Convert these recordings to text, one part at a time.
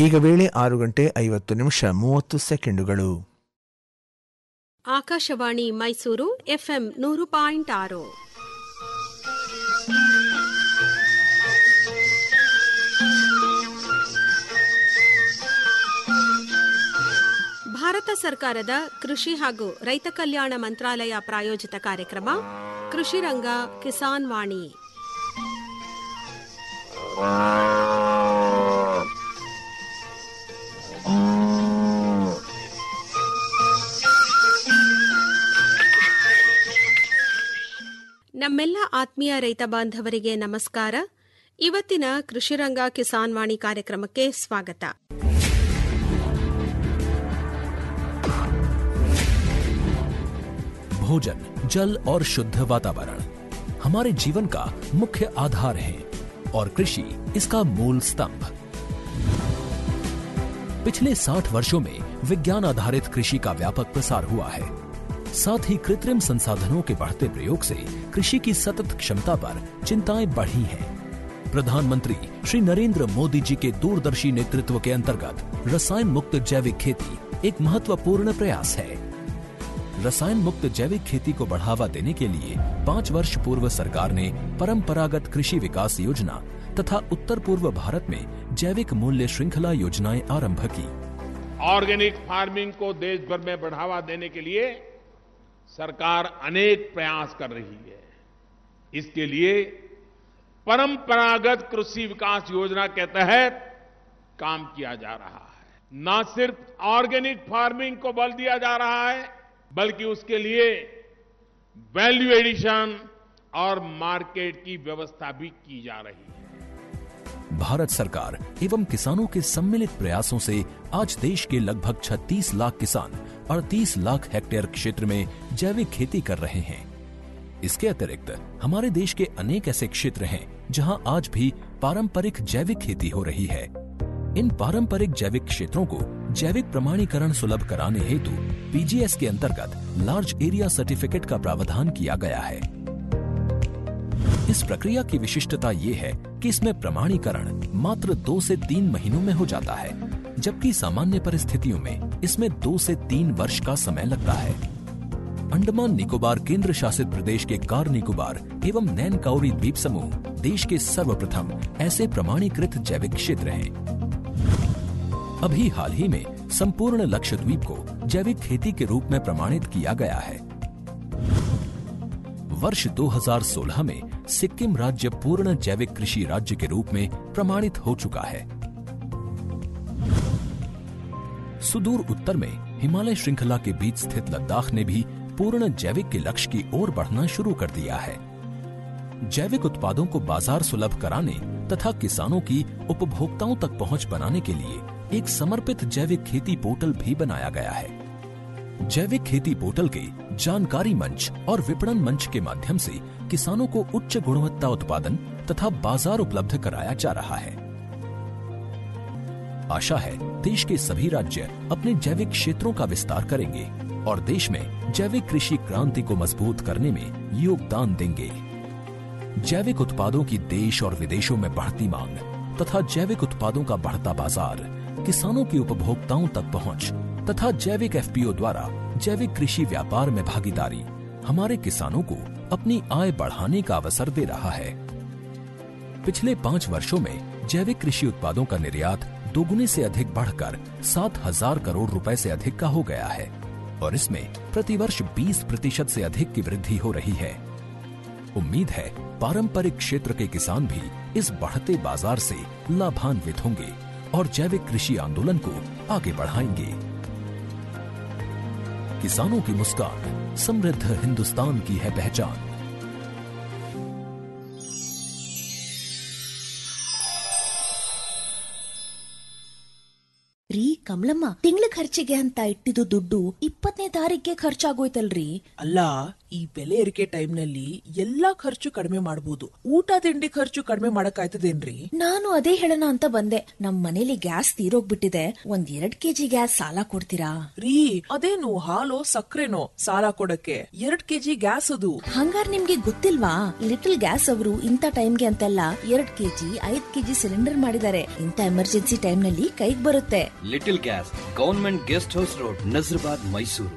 ಈಗ ವೇಳೆ ಆರು ಗಂಟೆ ಐವತ್ತು ನಿಮಿಷ ಮೂವತ್ತು ಸೆಕೆಂಡುಗಳು ಆಕಾಶವಾಣಿ ಮೈಸೂರು ಎಫ್ಎಂ ನೂರು ಪಾಯಿಂಟ್ ಆರು ಭಾರತ ಸರ್ಕಾರದ ಕೃಷಿ ಹಾಗೂ ರೈತ ಕಲ್ಯಾಣ ಮಂತ್ರಾಲಯ ಪ್ರಾಯೋಜಿತ ಕಾರ್ಯಕ್ರಮ ಕೃಷಿ ರಂಗ ಕಿಸಾನ್ ವಾಣಿ ನಮ್ಮೆಲ್ಲ ಆತ್ಮೀಯ ರೈತ ಬಾಂಧವರಿಗೆ ನಮಸ್ಕಾರ ಇವತ್ತಿನ ಕೃಷಿರಂಗ ಕಿಸಾನ್ ವಾಣಿ ಕಾರ್ಯಕ್ರಮಕ್ಕೆ ಸ್ವಾಗತ भोजन जल और शुद्ध वातावरण हमारे जीवन का मुख्य आधार है और कृषि इसका मूल स्तंभ पिछले 60 वर्षों में विज्ञान आधारित कृषि का व्यापक प्रसार हुआ है साथ ही कृत्रिम संसाधनों के बढ़ते प्रयोग से कृषि की सतत क्षमता पर चिंताएं बढ़ी हैं प्रधानमंत्री श्री नरेंद्र मोदी जी के दूरदर्शी नेतृत्व के अंतर्गत रसायन मुक्त जैविक खेती एक महत्वपूर्ण प्रयास है रसायन मुक्त जैविक खेती को बढ़ावा देने के लिए पाँच वर्ष पूर्व सरकार ने परंपरागत कृषि विकास योजना तथा उत्तर पूर्व भारत में जैविक मूल्य श्रृंखला योजनाएं आरंभ की ऑर्गेनिक फार्मिंग को देश भर में बढ़ावा देने के लिए सरकार अनेक प्रयास कर रही है इसके लिए परंपरागत कृषि विकास योजना के तहत काम किया जा रहा है न सिर्फ ऑर्गेनिक फार्मिंग को बल दिया जा रहा है बल्कि उसके लिए वैल्यू एडिशन और मार्केट की व्यवस्था भी की जा रही है भारत सरकार एवं किसानों के सम्मिलित प्रयासों से आज देश के लगभग 36 लाख किसान 38 लाख हेक्टेयर क्षेत्र में जैविक खेती कर रहे हैं इसके अतिरिक्त हमारे देश के अनेक ऐसे क्षेत्र हैं जहां आज भी पारंपरिक जैविक खेती हो रही है इन पारंपरिक जैविक क्षेत्रों को जैविक प्रमाणीकरण सुलभ कराने हेतु पीजीएस के अंतर्गत लार्ज एरिया सर्टिफिकेट का प्रावधान किया गया है इस प्रक्रिया की विशिष्टता ये है कि इसमें प्रमाणीकरण मात्र दो से तीन महीनों में हो जाता है जबकि सामान्य परिस्थितियों में इसमें दो से तीन वर्ष का समय लगता है अंडमान निकोबार केंद्र शासित प्रदेश के कार निकोबार एवं नैन काउरी द्वीप समूह देश के सर्वप्रथम ऐसे प्रमाणीकृत जैविक क्षेत्र हैं अभी हाल ही में संपूर्ण लक्षद्वीप को जैविक खेती के रूप में प्रमाणित किया गया है वर्ष 2016 में सिक्किम राज्य पूर्ण जैविक कृषि राज्य के रूप में प्रमाणित हो चुका है सुदूर उत्तर में हिमालय श्रृंखला के बीच स्थित लद्दाख ने भी पूर्ण जैविक के लक्ष्य की ओर बढ़ना शुरू कर दिया है जैविक उत्पादों को बाजार सुलभ कराने तथा किसानों की उपभोक्ताओं तक पहुंच बनाने के लिए एक समर्पित जैविक खेती पोर्टल भी बनाया गया है जैविक खेती पोर्टल के जानकारी मंच और विपणन मंच के माध्यम से किसानों को उच्च गुणवत्ता उत्पादन तथा बाजार उपलब्ध कराया जा रहा है आशा है देश के सभी राज्य अपने जैविक क्षेत्रों का विस्तार करेंगे और देश में जैविक कृषि क्रांति को मजबूत करने में योगदान देंगे जैविक उत्पादों की देश और विदेशों में बढ़ती मांग तथा जैविक उत्पादों का बढ़ता बाजार किसानों की उपभोक्ताओं तक पहुंच तथा जैविक एफपीओ द्वारा जैविक कृषि व्यापार में भागीदारी हमारे किसानों को अपनी आय बढ़ाने का अवसर दे रहा है पिछले पाँच वर्षों में जैविक कृषि उत्पादों का निर्यात दोगुने से अधिक बढ़कर सात हजार करोड़ रुपए से अधिक का हो गया है और इसमें प्रतिवर्ष 20 प्रतिशत से अधिक की वृद्धि हो रही है उम्मीद है पारंपरिक क्षेत्र के किसान भी इस बढ़ते बाजार से लाभान्वित होंगे और जैविक कृषि आंदोलन को आगे बढ़ाएंगे किसानों की मुस्कान समृद्ध हिंदुस्तान की है पहचान ರೀ ಕಮಲಮ್ಮ ತಿಂಗಳ ಖರ್ಚಿಗೆ ಅಂತ ಇಟ್ಟಿದ್ದು ದುಡ್ಡು ಇಪ್ಪತ್ತನೇ ತಾರೀಕಿಗೆ ಖರ್ಚಾಗೋಯ್ತಲ್ರಿ ಅಲ್ಲ ಈ ಬೆಲೆ ಏರಿಕೆ ಟೈಮ್ ನಲ್ಲಿ ಎಲ್ಲಾ ಖರ್ಚು ಕಡಿಮೆ ಮಾಡಬಹುದು ಊಟ ತಿಂಡಿ ಖರ್ಚು ಕಡಿಮೆ ಮಾಡಕ್ಕಾಯ್ತದೇನ್ರಿ ನಾನು ಅದೇ ಹೇಳೋಣ ಅಂತ ಬಂದೆ ನಮ್ ಮನೇಲಿ ಗ್ಯಾಸ್ ತೀರೋಗ್ಬಿಟ್ಟಿದೆ ಒಂದ್ ಎರಡ್ ಕೆಜಿ ಗ್ಯಾಸ್ ಸಾಲ ಕೊಡ್ತೀರಾ ರೀ ಅದೇನು ಹಾಲು ಸಕ್ಕರೆನೋ ಸಾಲ ಕೊಡಕ್ಕೆ ಎರಡ್ ಕೆಜಿ ಗ್ಯಾಸ್ ಅದು ಹಂಗಾರ್ ನಿಮ್ಗೆ ಗೊತ್ತಿಲ್ವಾ ಲಿಟಲ್ ಗ್ಯಾಸ್ ಅವರು ಇಂಥ ಟೈಮ್ಗೆ ಅಂತೆಲ್ಲ ಎರಡ್ ಕೆಜಿ ಐದ್ ಕೆಜಿ ಸಿಲಿಂಡರ್ ಮಾಡಿದ್ದಾರೆ ಇಂಥ ಎಮರ್ಜೆನ್ಸಿ ಟೈಮ್ ನಲ್ಲಿ ಕೈಗ್ ಬರುತ್ತೆ little gas government guest house road Nazarbad Mysuru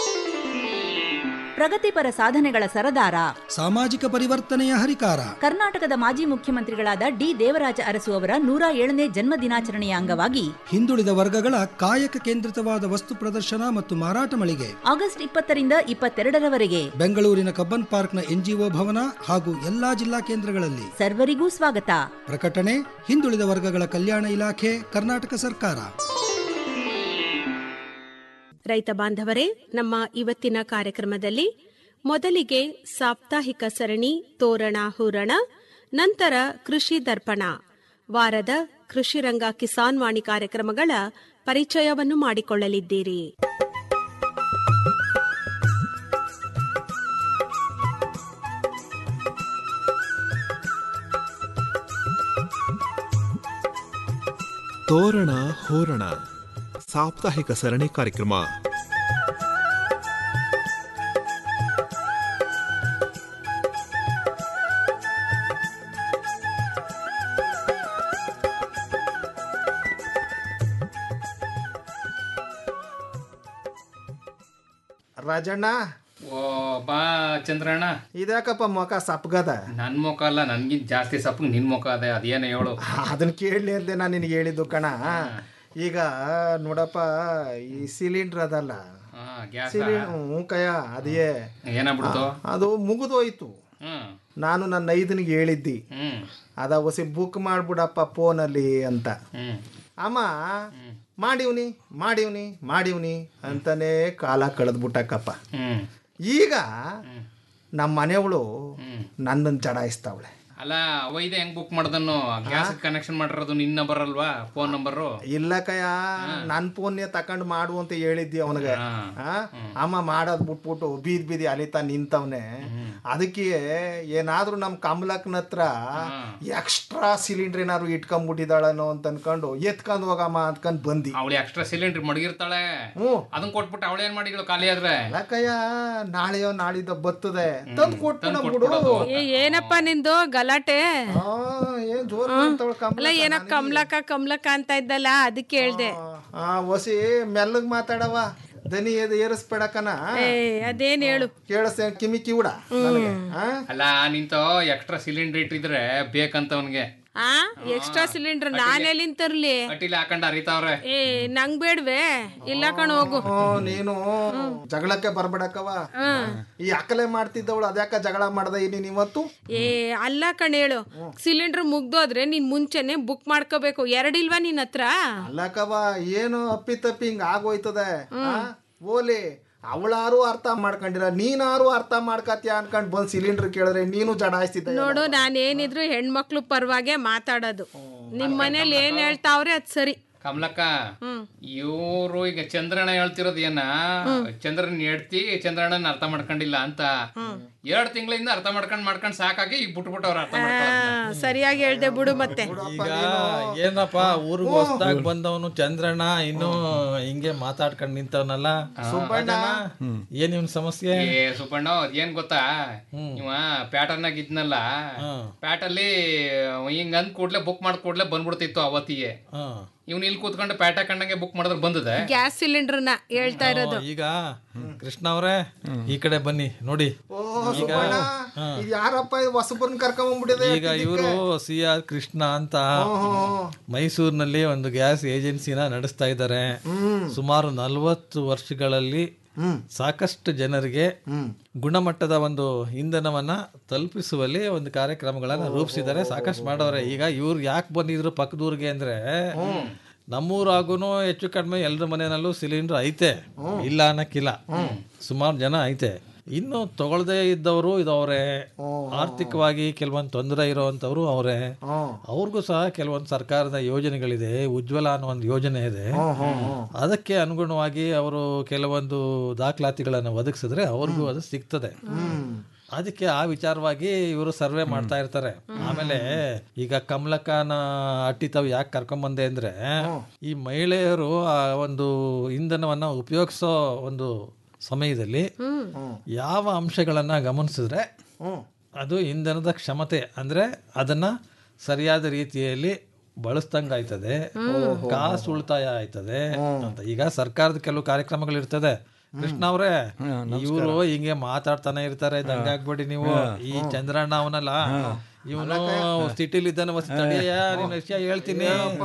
ಪ್ರಗತಿಪರ ಸಾಧನೆಗಳ ಸರದಾರ ಸಾಮಾಜಿಕ ಪರಿವರ್ತನೆಯ ಹರಿಕಾರ ಕರ್ನಾಟಕದ ಮಾಜಿ ಮುಖ್ಯಮಂತ್ರಿಗಳಾದ ಡಿ ದೇವರಾಜ ಅರಸು ಅವರ ನೂರ ಏಳನೇ ಜನ್ಮ ದಿನಾಚರಣೆಯ ಅಂಗವಾಗಿ ಹಿಂದುಳಿದ ವರ್ಗಗಳ ಕಾಯಕ ಕೇಂದ್ರಿತವಾದ ವಸ್ತು ಪ್ರದರ್ಶನ ಮತ್ತು ಮಾರಾಟ ಮಳಿಗೆ ಆಗಸ್ಟ್ ಇಪ್ಪತ್ತರಿಂದ ಇಪ್ಪತ್ತೆರಡರವರೆಗೆ ಬೆಂಗಳೂರಿನ ಕಬ್ಬನ್ ಪಾರ್ಕ್ನ ಎನ್ಜಿಒ ಭವನ ಹಾಗೂ ಎಲ್ಲಾ ಜಿಲ್ಲಾ ಕೇಂದ್ರಗಳಲ್ಲಿ ಸರ್ವರಿಗೂ ಸ್ವಾಗತ ಪ್ರಕಟಣೆ ಹಿಂದುಳಿದ ವರ್ಗಗಳ ಕಲ್ಯಾಣ ಇಲಾಖೆ ಕರ್ನಾಟಕ ಸರ್ಕಾರ ರೈತ ಬಾಂಧವರೇ ನಮ್ಮ ಇವತ್ತಿನ ಕಾರ್ಯಕ್ರಮದಲ್ಲಿ ಮೊದಲಿಗೆ ಸಾಪ್ತಾಹಿಕ ಸರಣಿ ತೋರಣ ಹೂರಣ ನಂತರ ಕೃಷಿ ದರ್ಪಣ ವಾರದ ಕೃಷಿ ರಂಗ ಕಿಸಾನ್ ವಾಣಿ ಕಾರ್ಯಕ್ರಮಗಳ ಪರಿಚಯವನ್ನು ಮಾಡಿಕೊಳ್ಳಲಿದ್ದೀರಿ ತೋರಣ ಹೋರಣ ಸಾಪ್ತಾಹಿಕ ಸರಣಿ ಕಾರ್ಯಕ್ರಮ ರಾಜಣ್ಣ ಓ ಬಾ ಚಂದ್ರಣ್ಣ ಇದ್ಯಾಕಪ್ಪ ಮುಖ ಸಪ್ಗದ ನನ್ ಮುಖ ಅಲ್ಲ ನನ್ಗಿಂತ ಜಾಸ್ತಿ ಸಪ್ಪಗ್ ನಿನ್ ಮುಖ ಅದೇ ಅದೇನ ಹೇಳು ಅದನ್ನ ಕೇಳಲಿ ಅಂದೆ ನಾನು ನಿನಗೆ ಹೇಳಿದ್ದು ಕಣ ಈಗ ನೋಡಪ್ಪ ಈ ಸಿಲಿಂಡರ್ ಅದಲ್ಲ ಹಾ ಗ್ಯಾಸ್ ಸಿಲಿಂಡರ್ ಹ್ಞೂ ಕಯ ಅದೇ ಏನಾಗ್ಬಿಡ್ತು ಅದು ಮುಗಿದೋಯ್ತು ಹ್ಮ್ ನಾನು ನನ್ನ ಐದನಿಗೆ ಹೇಳಿದ್ದಿ ಹ್ಮ್ ಅದ ಹೊಸಿ ಬುಕ್ ಮಾಡ್ಬಿಡಪ್ಪ ಫೋನಲ್ಲಿ ಅಂತ ಹ್ಮ್ ಅಮ್ಮ ಮಾಡಿವ್ನಿ ಮಾಡಿವ್ನಿ ಮಾಡಿವ್ನಿ ಅಂತಾನೆ ಕಾಲ ಕಳೆದ್ಬಿಟ್ಟಕ್ಕಪ್ಪ ಹ್ಮ್ ಈಗ ನಮ್ಮ ಮನೆಯವಳು ನನ್ನನ್ನು ಚಡಾಯಿಸ್ತಾವಳೆ ಅಲ್ಲ ಅವ ಇದೆ ಹೆಂಗ್ ಬುಕ್ ಮಾಡ್ದನ್ನು ಗ್ಯಾಸ್ ಕನೆಕ್ಷನ್ ಮಾಡಿರೋದು ನಿನ್ನ ನಂಬರ್ ಅಲ್ವಾ ಫೋನ್ ನಂಬರು ಇಲ್ಲ ಕಯ ನನ್ ಫೋನ್ನೇ ತಕೊಂಡ್ ಮಾಡು ಅಂತ ಹೇಳಿದ್ದಿ ಅವನಿಗೆ ಅಮ್ಮ ಮಾಡೋದ್ ಬಿಟ್ಬಿಟ್ಟು ಬೀದ್ ಬೀದಿ ಅಲಿತಾ ನಿಂತವ್ನೆ ಅದಕ್ಕೆ ಏನಾದ್ರೂ ನಮ್ ಕಮಲಕ್ನ ಹತ್ರ ಎಕ್ಸ್ಟ್ರಾ ಸಿಲಿಂಡರ್ ಏನಾದ್ರು ಇಟ್ಕೊಂಡ್ಬಿಟ್ಟಿದಾಳನೋ ಅಂತ ಅನ್ಕೊಂಡು ಎತ್ಕೊಂಡ್ ಹೋಗಮ್ಮ ಅಂದ್ಕೊಂಡ್ ಬಂದಿ ಅವಳು ಎಕ್ಸ್ಟ್ರಾ ಸಿಲಿಂಡರ್ ಮಡಗಿರ್ತಾಳೆ ಹ್ಞೂ ಅದನ್ನ ಕೊಟ್ಬಿಟ್ಟು ಅವಳು ಏನ್ ಮಾಡಿಗಳು ಖಾಲಿ ಆದ್ರೆ ಕಯ್ಯ ನಾಳೆಯೋ ನಾಳಿದ್ದ ಬರ್ತದೆ ತಂದ್ ಕೊಟ್ಬಿಡ ಬಿಡು ಏ ಏನಪ್ಪ ನಿಂದು ಗಲಾಟೆ ಆ, ಏನ್ ಜೋರ್ ಮಾಡ್ತಾವಳ ಅಲ್ಲ ಏನೋ ಕಮ್ಲಕ್ಕ ಕಮ್ಲಕ್ಕ ಅಂತ ಇದ್ದಲ್ಲ ಅದಕ್ಕೆ ಹೇಳ್ದೆ ಆ ಹೊಸಿ ಮೆಲ್ಲಗ್ ಮಾತಾಡವ ದನಿ ಎದ್ ಏರಿಸ್ಬೇಡಕನ ಏ ಅದೇನ್ ಹೇಳು ಕೇಳಿಸ್ತೇ ಕಿಮಿ ಕಿವುಡ ನನಗೆ ಆ? ಅಲ್ಲ ನಿಂತು ಎಕ್ಸ್ಟ್ರಾ ಸಿಲಿಂಡರ್ ಇಟ್ಟಿದ್ರೆ ಬೇಕಂತ ಅವನ್ಗೆ ಆ ಎಕ್ಸ್ಟ್ರಾ ಸಿಲಿಂಡರ್ ನಾನೆಲ್ಲಿಂದ ತರ್ಲಿ ಕಟ್ಟಿಲಿ ಹಾಕೊಂಡ್ ಅರಿತಾವ್ರೆ ಏ ನಂಗ್ ಬೇಡ್ವೆ ಇಲ್ಲ ಕಣ್ ಹೋಗು ಹ್ಮ್, ನೀನು ಜಗಳಕ್ಕೆ ಬರ್ಬೇಡಕ್ಕವ ಈ ಅಕಲೆ ಮಾಡ್ತಿದ್ದವಳು ಅದ್ಯಾಕ ಜಗಳ ಮಾಡ್ದ ನೀನ್ ಇವತ್ತು ಏ ಅಲ್ಲ ಕಣ್ ಹೇಳು ಸಿಲಿಂಡರ್ ಮುಗ್ದೋದ್ರೆ ನೀನ್ ಮುಂಚೆನೆ ಬುಕ್ ಮಾಡ್ಕೋಬೇಕು ಎರಡಿಲ್ವಾ ನಿನ್ ಹತ್ರ ಅಲ್ಲಕ್ಕವ ಏನು ಅಪ್ಪಿ ತಪ್ಪಿ ಹಿಂಗ ಆಗೋಯ್ತದೆ ಆ? ಓಲಿ ಅವಳಾರು ಅರ್ಥ ಮಾಡ್ಕೊಂಡಿರ ನೀನಾರು ಅರ್ಥ ಮಾಡ್ಕತ್ಯ ಅನ್ಕೊಂಡ್ ಬಂದ್ ಸಿಲಿಂಡರ್ ಕೇಳಿದ್ರೆ ನೀನು ಜಡಾಯಿಸ್ತಿದ್ದ ನೋಡು ನಾನೇನಿದ್ರು ಹೆಣ್ಮಕ್ಳು ಪರವಾಗೆ ಮಾತಾಡೋದು ನಿಮ್ ಮನೇಲಿ ಏನ್ ಹೇಳ್ತಾವ್ರೆ ಅದ್ ಸರಿ ಕಮಲಕ್ಕ ಇವರು ಈಗ ಚಂದ್ರಣ್ಣ ಹೇಳ್ತಿರೋದು ಏನ ಚಂದ್ರನ್ ಎಡ್ತಿ ಚಂದ್ರಣ್ಣನ ಅರ್ಥ ಮಾಡ್ಕೊಂಡಿಲ್ಲ ಅಂತ ಎರಡ್ ತಿಂಗಳಿಂದ ಅರ್ಥ ಮಾಡ್ಕೊಂಡ್ ಮಾಡ್ಕೊಂಡ್ ಸಾಕಾಗಿ ಈಗ ಬಿಟ್ಬಿಟ್ಟವ್ರ ಅರ್ಥ ಮಾಡ್ಕೊಳ್ಳೋದ್ನ. ಸರಿಯಾಗಿ ಹೇಳ್ದೆ ಬಿಡು ಮತ್ತೆ ಈಗ ಏನಪ್ಪ ಊರಿಗೆ ಹೊಸ್ದಾಗ್ ಬಂದವನು ಚಂದ್ರಣ್ಣ ಇನ್ನು ಹಿಂಗೆ ಮಾತಾಡ್ಕೊಂಡ್ ನಿಂತವನಲ್ಲ ಸುಬ್ಬಣ್ಣ. ಏನ್ ಇವ್ನ ಸಮಸ್ಯೆ ಏ ಸುಬ್ಬಣ್ಣ ಅದ್ ಏನ್ ಗೊತ್ತಾ ಇವ ಪ್ಯಾಟರ್ನ್ ಆಗ ಇದ್ನಲ್ಲ ಪ್ಯಾಟಲ್ಲಿ ಹಿಂಗ್ ಅಂದ್ ಕೂಡ್ಲೆ ಬುಕ್ ಮಾಡ್ ಕೂಡ್ಲೆ ಬಂದ್ಬಿಡ್ತಿತ್ತು ಅವತ್ತಿಗೆ ಇವ್ನ ಇಲ್ಲಿ ಕೂತ್ಕೊಂಡು ಪ್ಯಾಟ ಕಂಡಂಗೆ ಬುಕ್ ಮಾಡಿದ್ರೆ ಬಂದದೆ ಗ್ಯಾಸ್ ಸಿಲಿಂಡರ್ನ ಹೇಳ್ತಾ ಇರೋದು ಈಗ ಕೃಷ್ಣ ಅವ್ರೆ ಈ ಕಡೆ ಬನ್ನಿ ನೋಡಿ ಓ ಸುಬ್ಬಣ್ಣ ಇದು ಯಾರಪ್ಪ ಇದು ಹೊಸಬ್ರನ್ನ ಕರ್ಕೊಂಬಂದ್ಬಿಟ್ಟಿದೆ ಈಗ ಇವರು ಸಿ ಆರ್ ಕೃಷ್ಣ ಅಂತ ಮೈಸೂರಿನಲ್ಲಿ ಒಂದು ಗ್ಯಾಸ್ ಏಜೆನ್ಸಿನ ನಡೆಸ್ತಾ ಇದ್ದಾರೆ ಸುಮಾರು ನಲವತ್ತು ವರ್ಷಗಳಲ್ಲಿ ಸಾಕಷ್ಟು ಜನರಿಗೆ ಗುಣಮಟ್ಟದ ಒಂದು ಇಂಧನವನ್ನ ತಲುಪಿಸುವಲ್ಲಿ ಒಂದು ಕಾರ್ಯಕ್ರಮಗಳನ್ನ ರೂಪಿಸಿದ್ದಾರೆ ಸಾಕಷ್ಟು ಮಾಡವ್ರೆ ಈಗ ಇವ್ರು ಯಾಕೆ ಬಂದಿದ್ರು ಪಕ್ಕದೂರಿಗೆ ಅಂದ್ರೆ ನಮ್ಮೂರಾಗೂನು ಹೆಚ್ಚು ಕಡಿಮೆ ಎಲ್ಲರ ಮನೆಯಲ್ಲೂ ಸಿಲಿಂಡರ್ ಐತೆ ಇಲ್ಲ ಅನ್ನಕ್ಕಿಲ್ಲ ಸುಮಾರು ಜನ ಐತೆ ಇನ್ನು ತಗೊಳ್ದೇ ಇದ್ದವರು ಇದವ್ರೆ ಆರ್ಥಿಕವಾಗಿ ಕೆಲವೊಂದು ತೊಂದರೆ ಇರೋವಂಥವ್ರು ಅವರೇ ಅವ್ರಿಗೂ ಸಹ ಕೆಲವೊಂದು ಸರ್ಕಾರದ ಯೋಜನೆಗಳಿದೆ ಉಜ್ವಲ ಅನ್ನೋ ಒಂದು ಯೋಜನೆ ಇದೆ ಅದಕ್ಕೆ ಅನುಗುಣವಾಗಿ ಅವರು ಕೆಲವೊಂದು ದಾಖಲಾತಿಗಳನ್ನು ಒದಗಿಸಿದ್ರೆ ಅವ್ರಿಗೂ ಅದು ಸಿಗ್ತದೆ ಅದಕ್ಕೆ ಆ ವಿಚಾರವಾಗಿ ಇವರು ಸರ್ವೆ ಮಾಡ್ತಾ ಇರ್ತಾರೆ ಆಮೇಲೆ ಈಗ ಕಮಲಕ್ಕನ ಅಟ್ಟಿ ತಾವು ಯಾಕೆ ಕರ್ಕೊಂಬಂದೆ ಅಂದ್ರೆ ಈ ಮಹಿಳೆಯರು ಆ ಒಂದು ಇಂಧನವನ್ನ ಉಪಯೋಗಿಸೋ ಒಂದು ಸಮಯದಲ್ಲಿ ಯಾವ ಅಂಶಗಳನ್ನ ಗಮನಿಸಿದ್ರೆ ಅದು ಇಂಧನದ ಕ್ಷಮತೆ ಅಂದ್ರೆ ಅದನ್ನ ಸರಿಯಾದ ರೀತಿಯಲ್ಲಿ ಬಳಸ್ದಂಗಾಯ್ತದೆ ಕಾಸು ಉಳಿತಾಯ ಆಯ್ತದೆ ಅಂತ ಈಗ ಸರ್ಕಾರದ ಕೆಲವು ಕಾರ್ಯಕ್ರಮಗಳು ಇರ್ತದೆ ಕೃಷ್ಣ ಅವ್ರೆ ಇವರು ಹಿಂಗೆ ಮಾತಾಡ್ತಾನೆ ಇರ್ತಾರೆ ದಂಗಾಗ್ಬೇಡಿ ನೀವು ಈ ಚಂದ್ರಣ್ಣ ಅವನಲ್ಲ ಇವನು ಸಿಟಿಲಿ ಇದ್ದಾನೆ ವಸ್ತು ತಡಿಯಯ್ಯ ನಿನ್ನ ವಿಷಯ ಹೇಳ್ತೀನಿ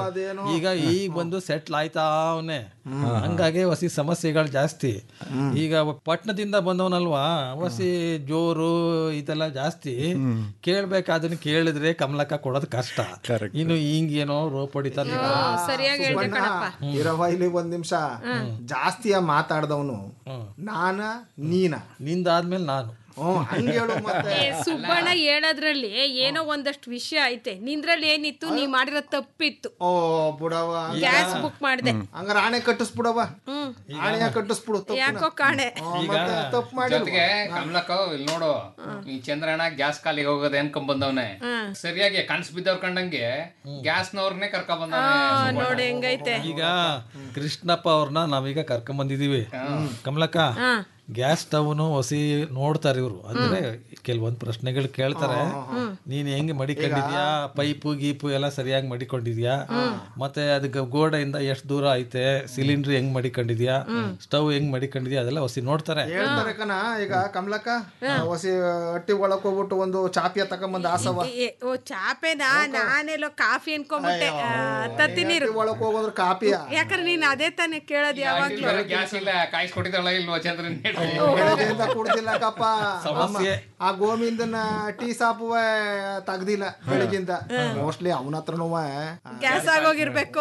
ಈಗ ಈಗ ಬಂದು ಸೆಟ್ಲ್ ಆಯ್ತಾ ಅವನೇ ಹಂಗಾಗಿ ವಸಿ ಸಮಸ್ಯೆಗಳು ಜಾಸ್ತಿ ಈಗ ಪಟ್ಟಣದಿಂದ ಬಂದವನಲ್ವಾ ವಸಿ ಜೋರು ಇದೆಲ್ಲ ಜಾಸ್ತಿ ಕೇಳ್ಬೇಕಾದನ್ನ ಕೇಳಿದ್ರೆ ಕಮಲಕ್ಕ ಕೊಡೋದು ಕಷ್ಟ ಇನ್ನು ಹಿಂಗೇನೋ ರೋಪ್ ಹೊಡಿತಾನೆ ಸರಿಯಾಗಿ ಹೇಳ್ದೆ ಕಣಪ್ಪ ಇರವ ಇಲ್ಲಿ ಒಂದ್ ನಿಮಿಷ ಜಾಸ್ತಿಯ ಮಾತಾಡ್ದವನು ನಾನ ನೀನ ನಿಂದಾದ್ಮೇಲೆ ನಾನು ಹ್ಮ್ ಹಂಗೆ ಹೇಳು ಮತ್ತೆ ಏ, ಸುಬ್ಬಣ್ಣ ಹೇಳೋದ್ರಲ್ಲಿ ಏನೋ ಒಂದಷ್ಟು ವಿಷಯ ಐತೆ ನಿಂದ್ರಲ್ಲಿ ಏನಿತ್ತು ನೀ ಮಾಡಿರೋ ತಪ್ಪಿತ್ತು ಓ ಬುಡವ ಗ್ಯಾಸ್ ಬುಕ್ ಮಾಡ್ದೆ ಹಂಗಾರ ಆಣೆ ಕಟ್ಟಿಸ್ಬಿಡವ ಆಣೆಯ ಕಟ್ಟಿಸ್ಬಿಡು ತಪ್ಪುನ. ಯಾಕೋ ಕಾಣೆ ಹ್ಮ್, ಮತ್ತೆ ತಪ್ಪು ಮಾಡಿ ಜೊತೆಗೆ ಕಮಲಕ್ಕ ಇಲ್ಲಿ ನೋಡು ಈ ಚಂದ್ರಣ್ಣ ಗ್ಯಾಸ್ ಖಾಲಿ ಹೋಗೋದೆ ಅನ್ಕೊಂಡ್ ಬಂದವನೆ ಸರಿಯಾಗಿ ಕನ್ಸ್ ಬಿದ್ದವ್ರ ಕಂಡಂಗೆ ಗ್ಯಾಸ್ನವ್ರನ್ನೇ ಕರ್ಕೊಂಡ್ ಬಂದವನೆ ನೋಡಿ ಹೆಂಗೈತೆ ಈಗ ಕೃಷ್ಣಪ್ಪ ಅವ್ರನ್ನ ನಾವೀಗ ಕರ್ಕೊಂಡ್ ಬಂದಿದೀವಿ ಕಮಲಕ್ಕ ಗ್ಯಾಸ್ ಸ್ಟವ್ನು ಹೊಸಿ ನೋಡ್ತಾರೆ ಇವರು ಅಂದ್ರೆ ಕೆಲವೊಂದ್ ಪ್ರಶ್ನೆಗಳು ಕೇಳ್ತಾರೆ ನೀನ್ ಹೆಂಗ್ ಮಡಿಕೊಂಡಿದ್ಯಾ ಪೈಪು ಗೀಪು ಎಲ್ಲ ಸರಿಯಾಗಿ ಮಡಿಕೊಂಡಿದ್ಯಾ ಮತ್ತೆ ಅದಕ್ಕೆ ಗೋಡೆಯಿಂದ ಎಷ್ಟು ದೂರ ಐತೆ ಸಿಲಿಂಡರ್ ಹೆಂಗ್ ಮಡಿಕೊಂಡಿದ್ಯಾ ಸ್ಟವ್ ಹೆಂಗ್ ಮಡಿಕೊಂಡಿದ್ಯಾ ಅದೆಲ್ಲ ಹೊಸಿ ನೋಡ್ತಾರೆ ಹೇಳ್ತಾರೆ ಕಣ ಈಗ ಕಮಲಕ್ಕ ಹೊಸಿ ಹಟ್ಟಿ ಒಳಕ್ ಹೋಗ್ಬಿಟ್ಟು ಒಂದು ಚಾಪಿಯ ತಕೊಂಬಂದ್ ಆಸವ ಏ, ಓ ಚಾಪೆನಾ ನಾನೆಲ್ಲೋ ಕಾಫಿ ಅನ್ಕೊಂಬಿಟ್ಟೆ ಆ, ತತ್ತಿನೀರು ಒಳಕ್ ಹೋಗೋದ್ರ ಕಾಪಿಯ ಯಾಕಂದ್ರೆ ನೀನ್ ಅದೇ ತಾನೇ ಕೇಳೋದ್ ಯಾವಾಗ್ಲೂ ಗ್ಯಾಸ್ ಇಲ್ಲ ಕಾಯಿಸ್ಕೊಟ್ಟಿದ್ದಾಳ ಇಲ್ವಾ ಚಂದ್ರನ್ ಬೆಳಗ್ಗೆಯಿಂದ ಕುಡ್ದಿಲ್ಲ ಕಪ್ಪ ಸಮಸ್ಯೆ. ಆ ಗೋವಿಂದನ ಟೀ ಸಾಪುವ ತೆಗ್ದಿಲ್ಲ ಬೆಳಗಿಂದ ಮೋಸ್ಟ್ಲಿ ಅವನ ಹತ್ರನೂ ಗ್ಯಾಸ್ ಆಗೋಗಿರ್ಬೇಕು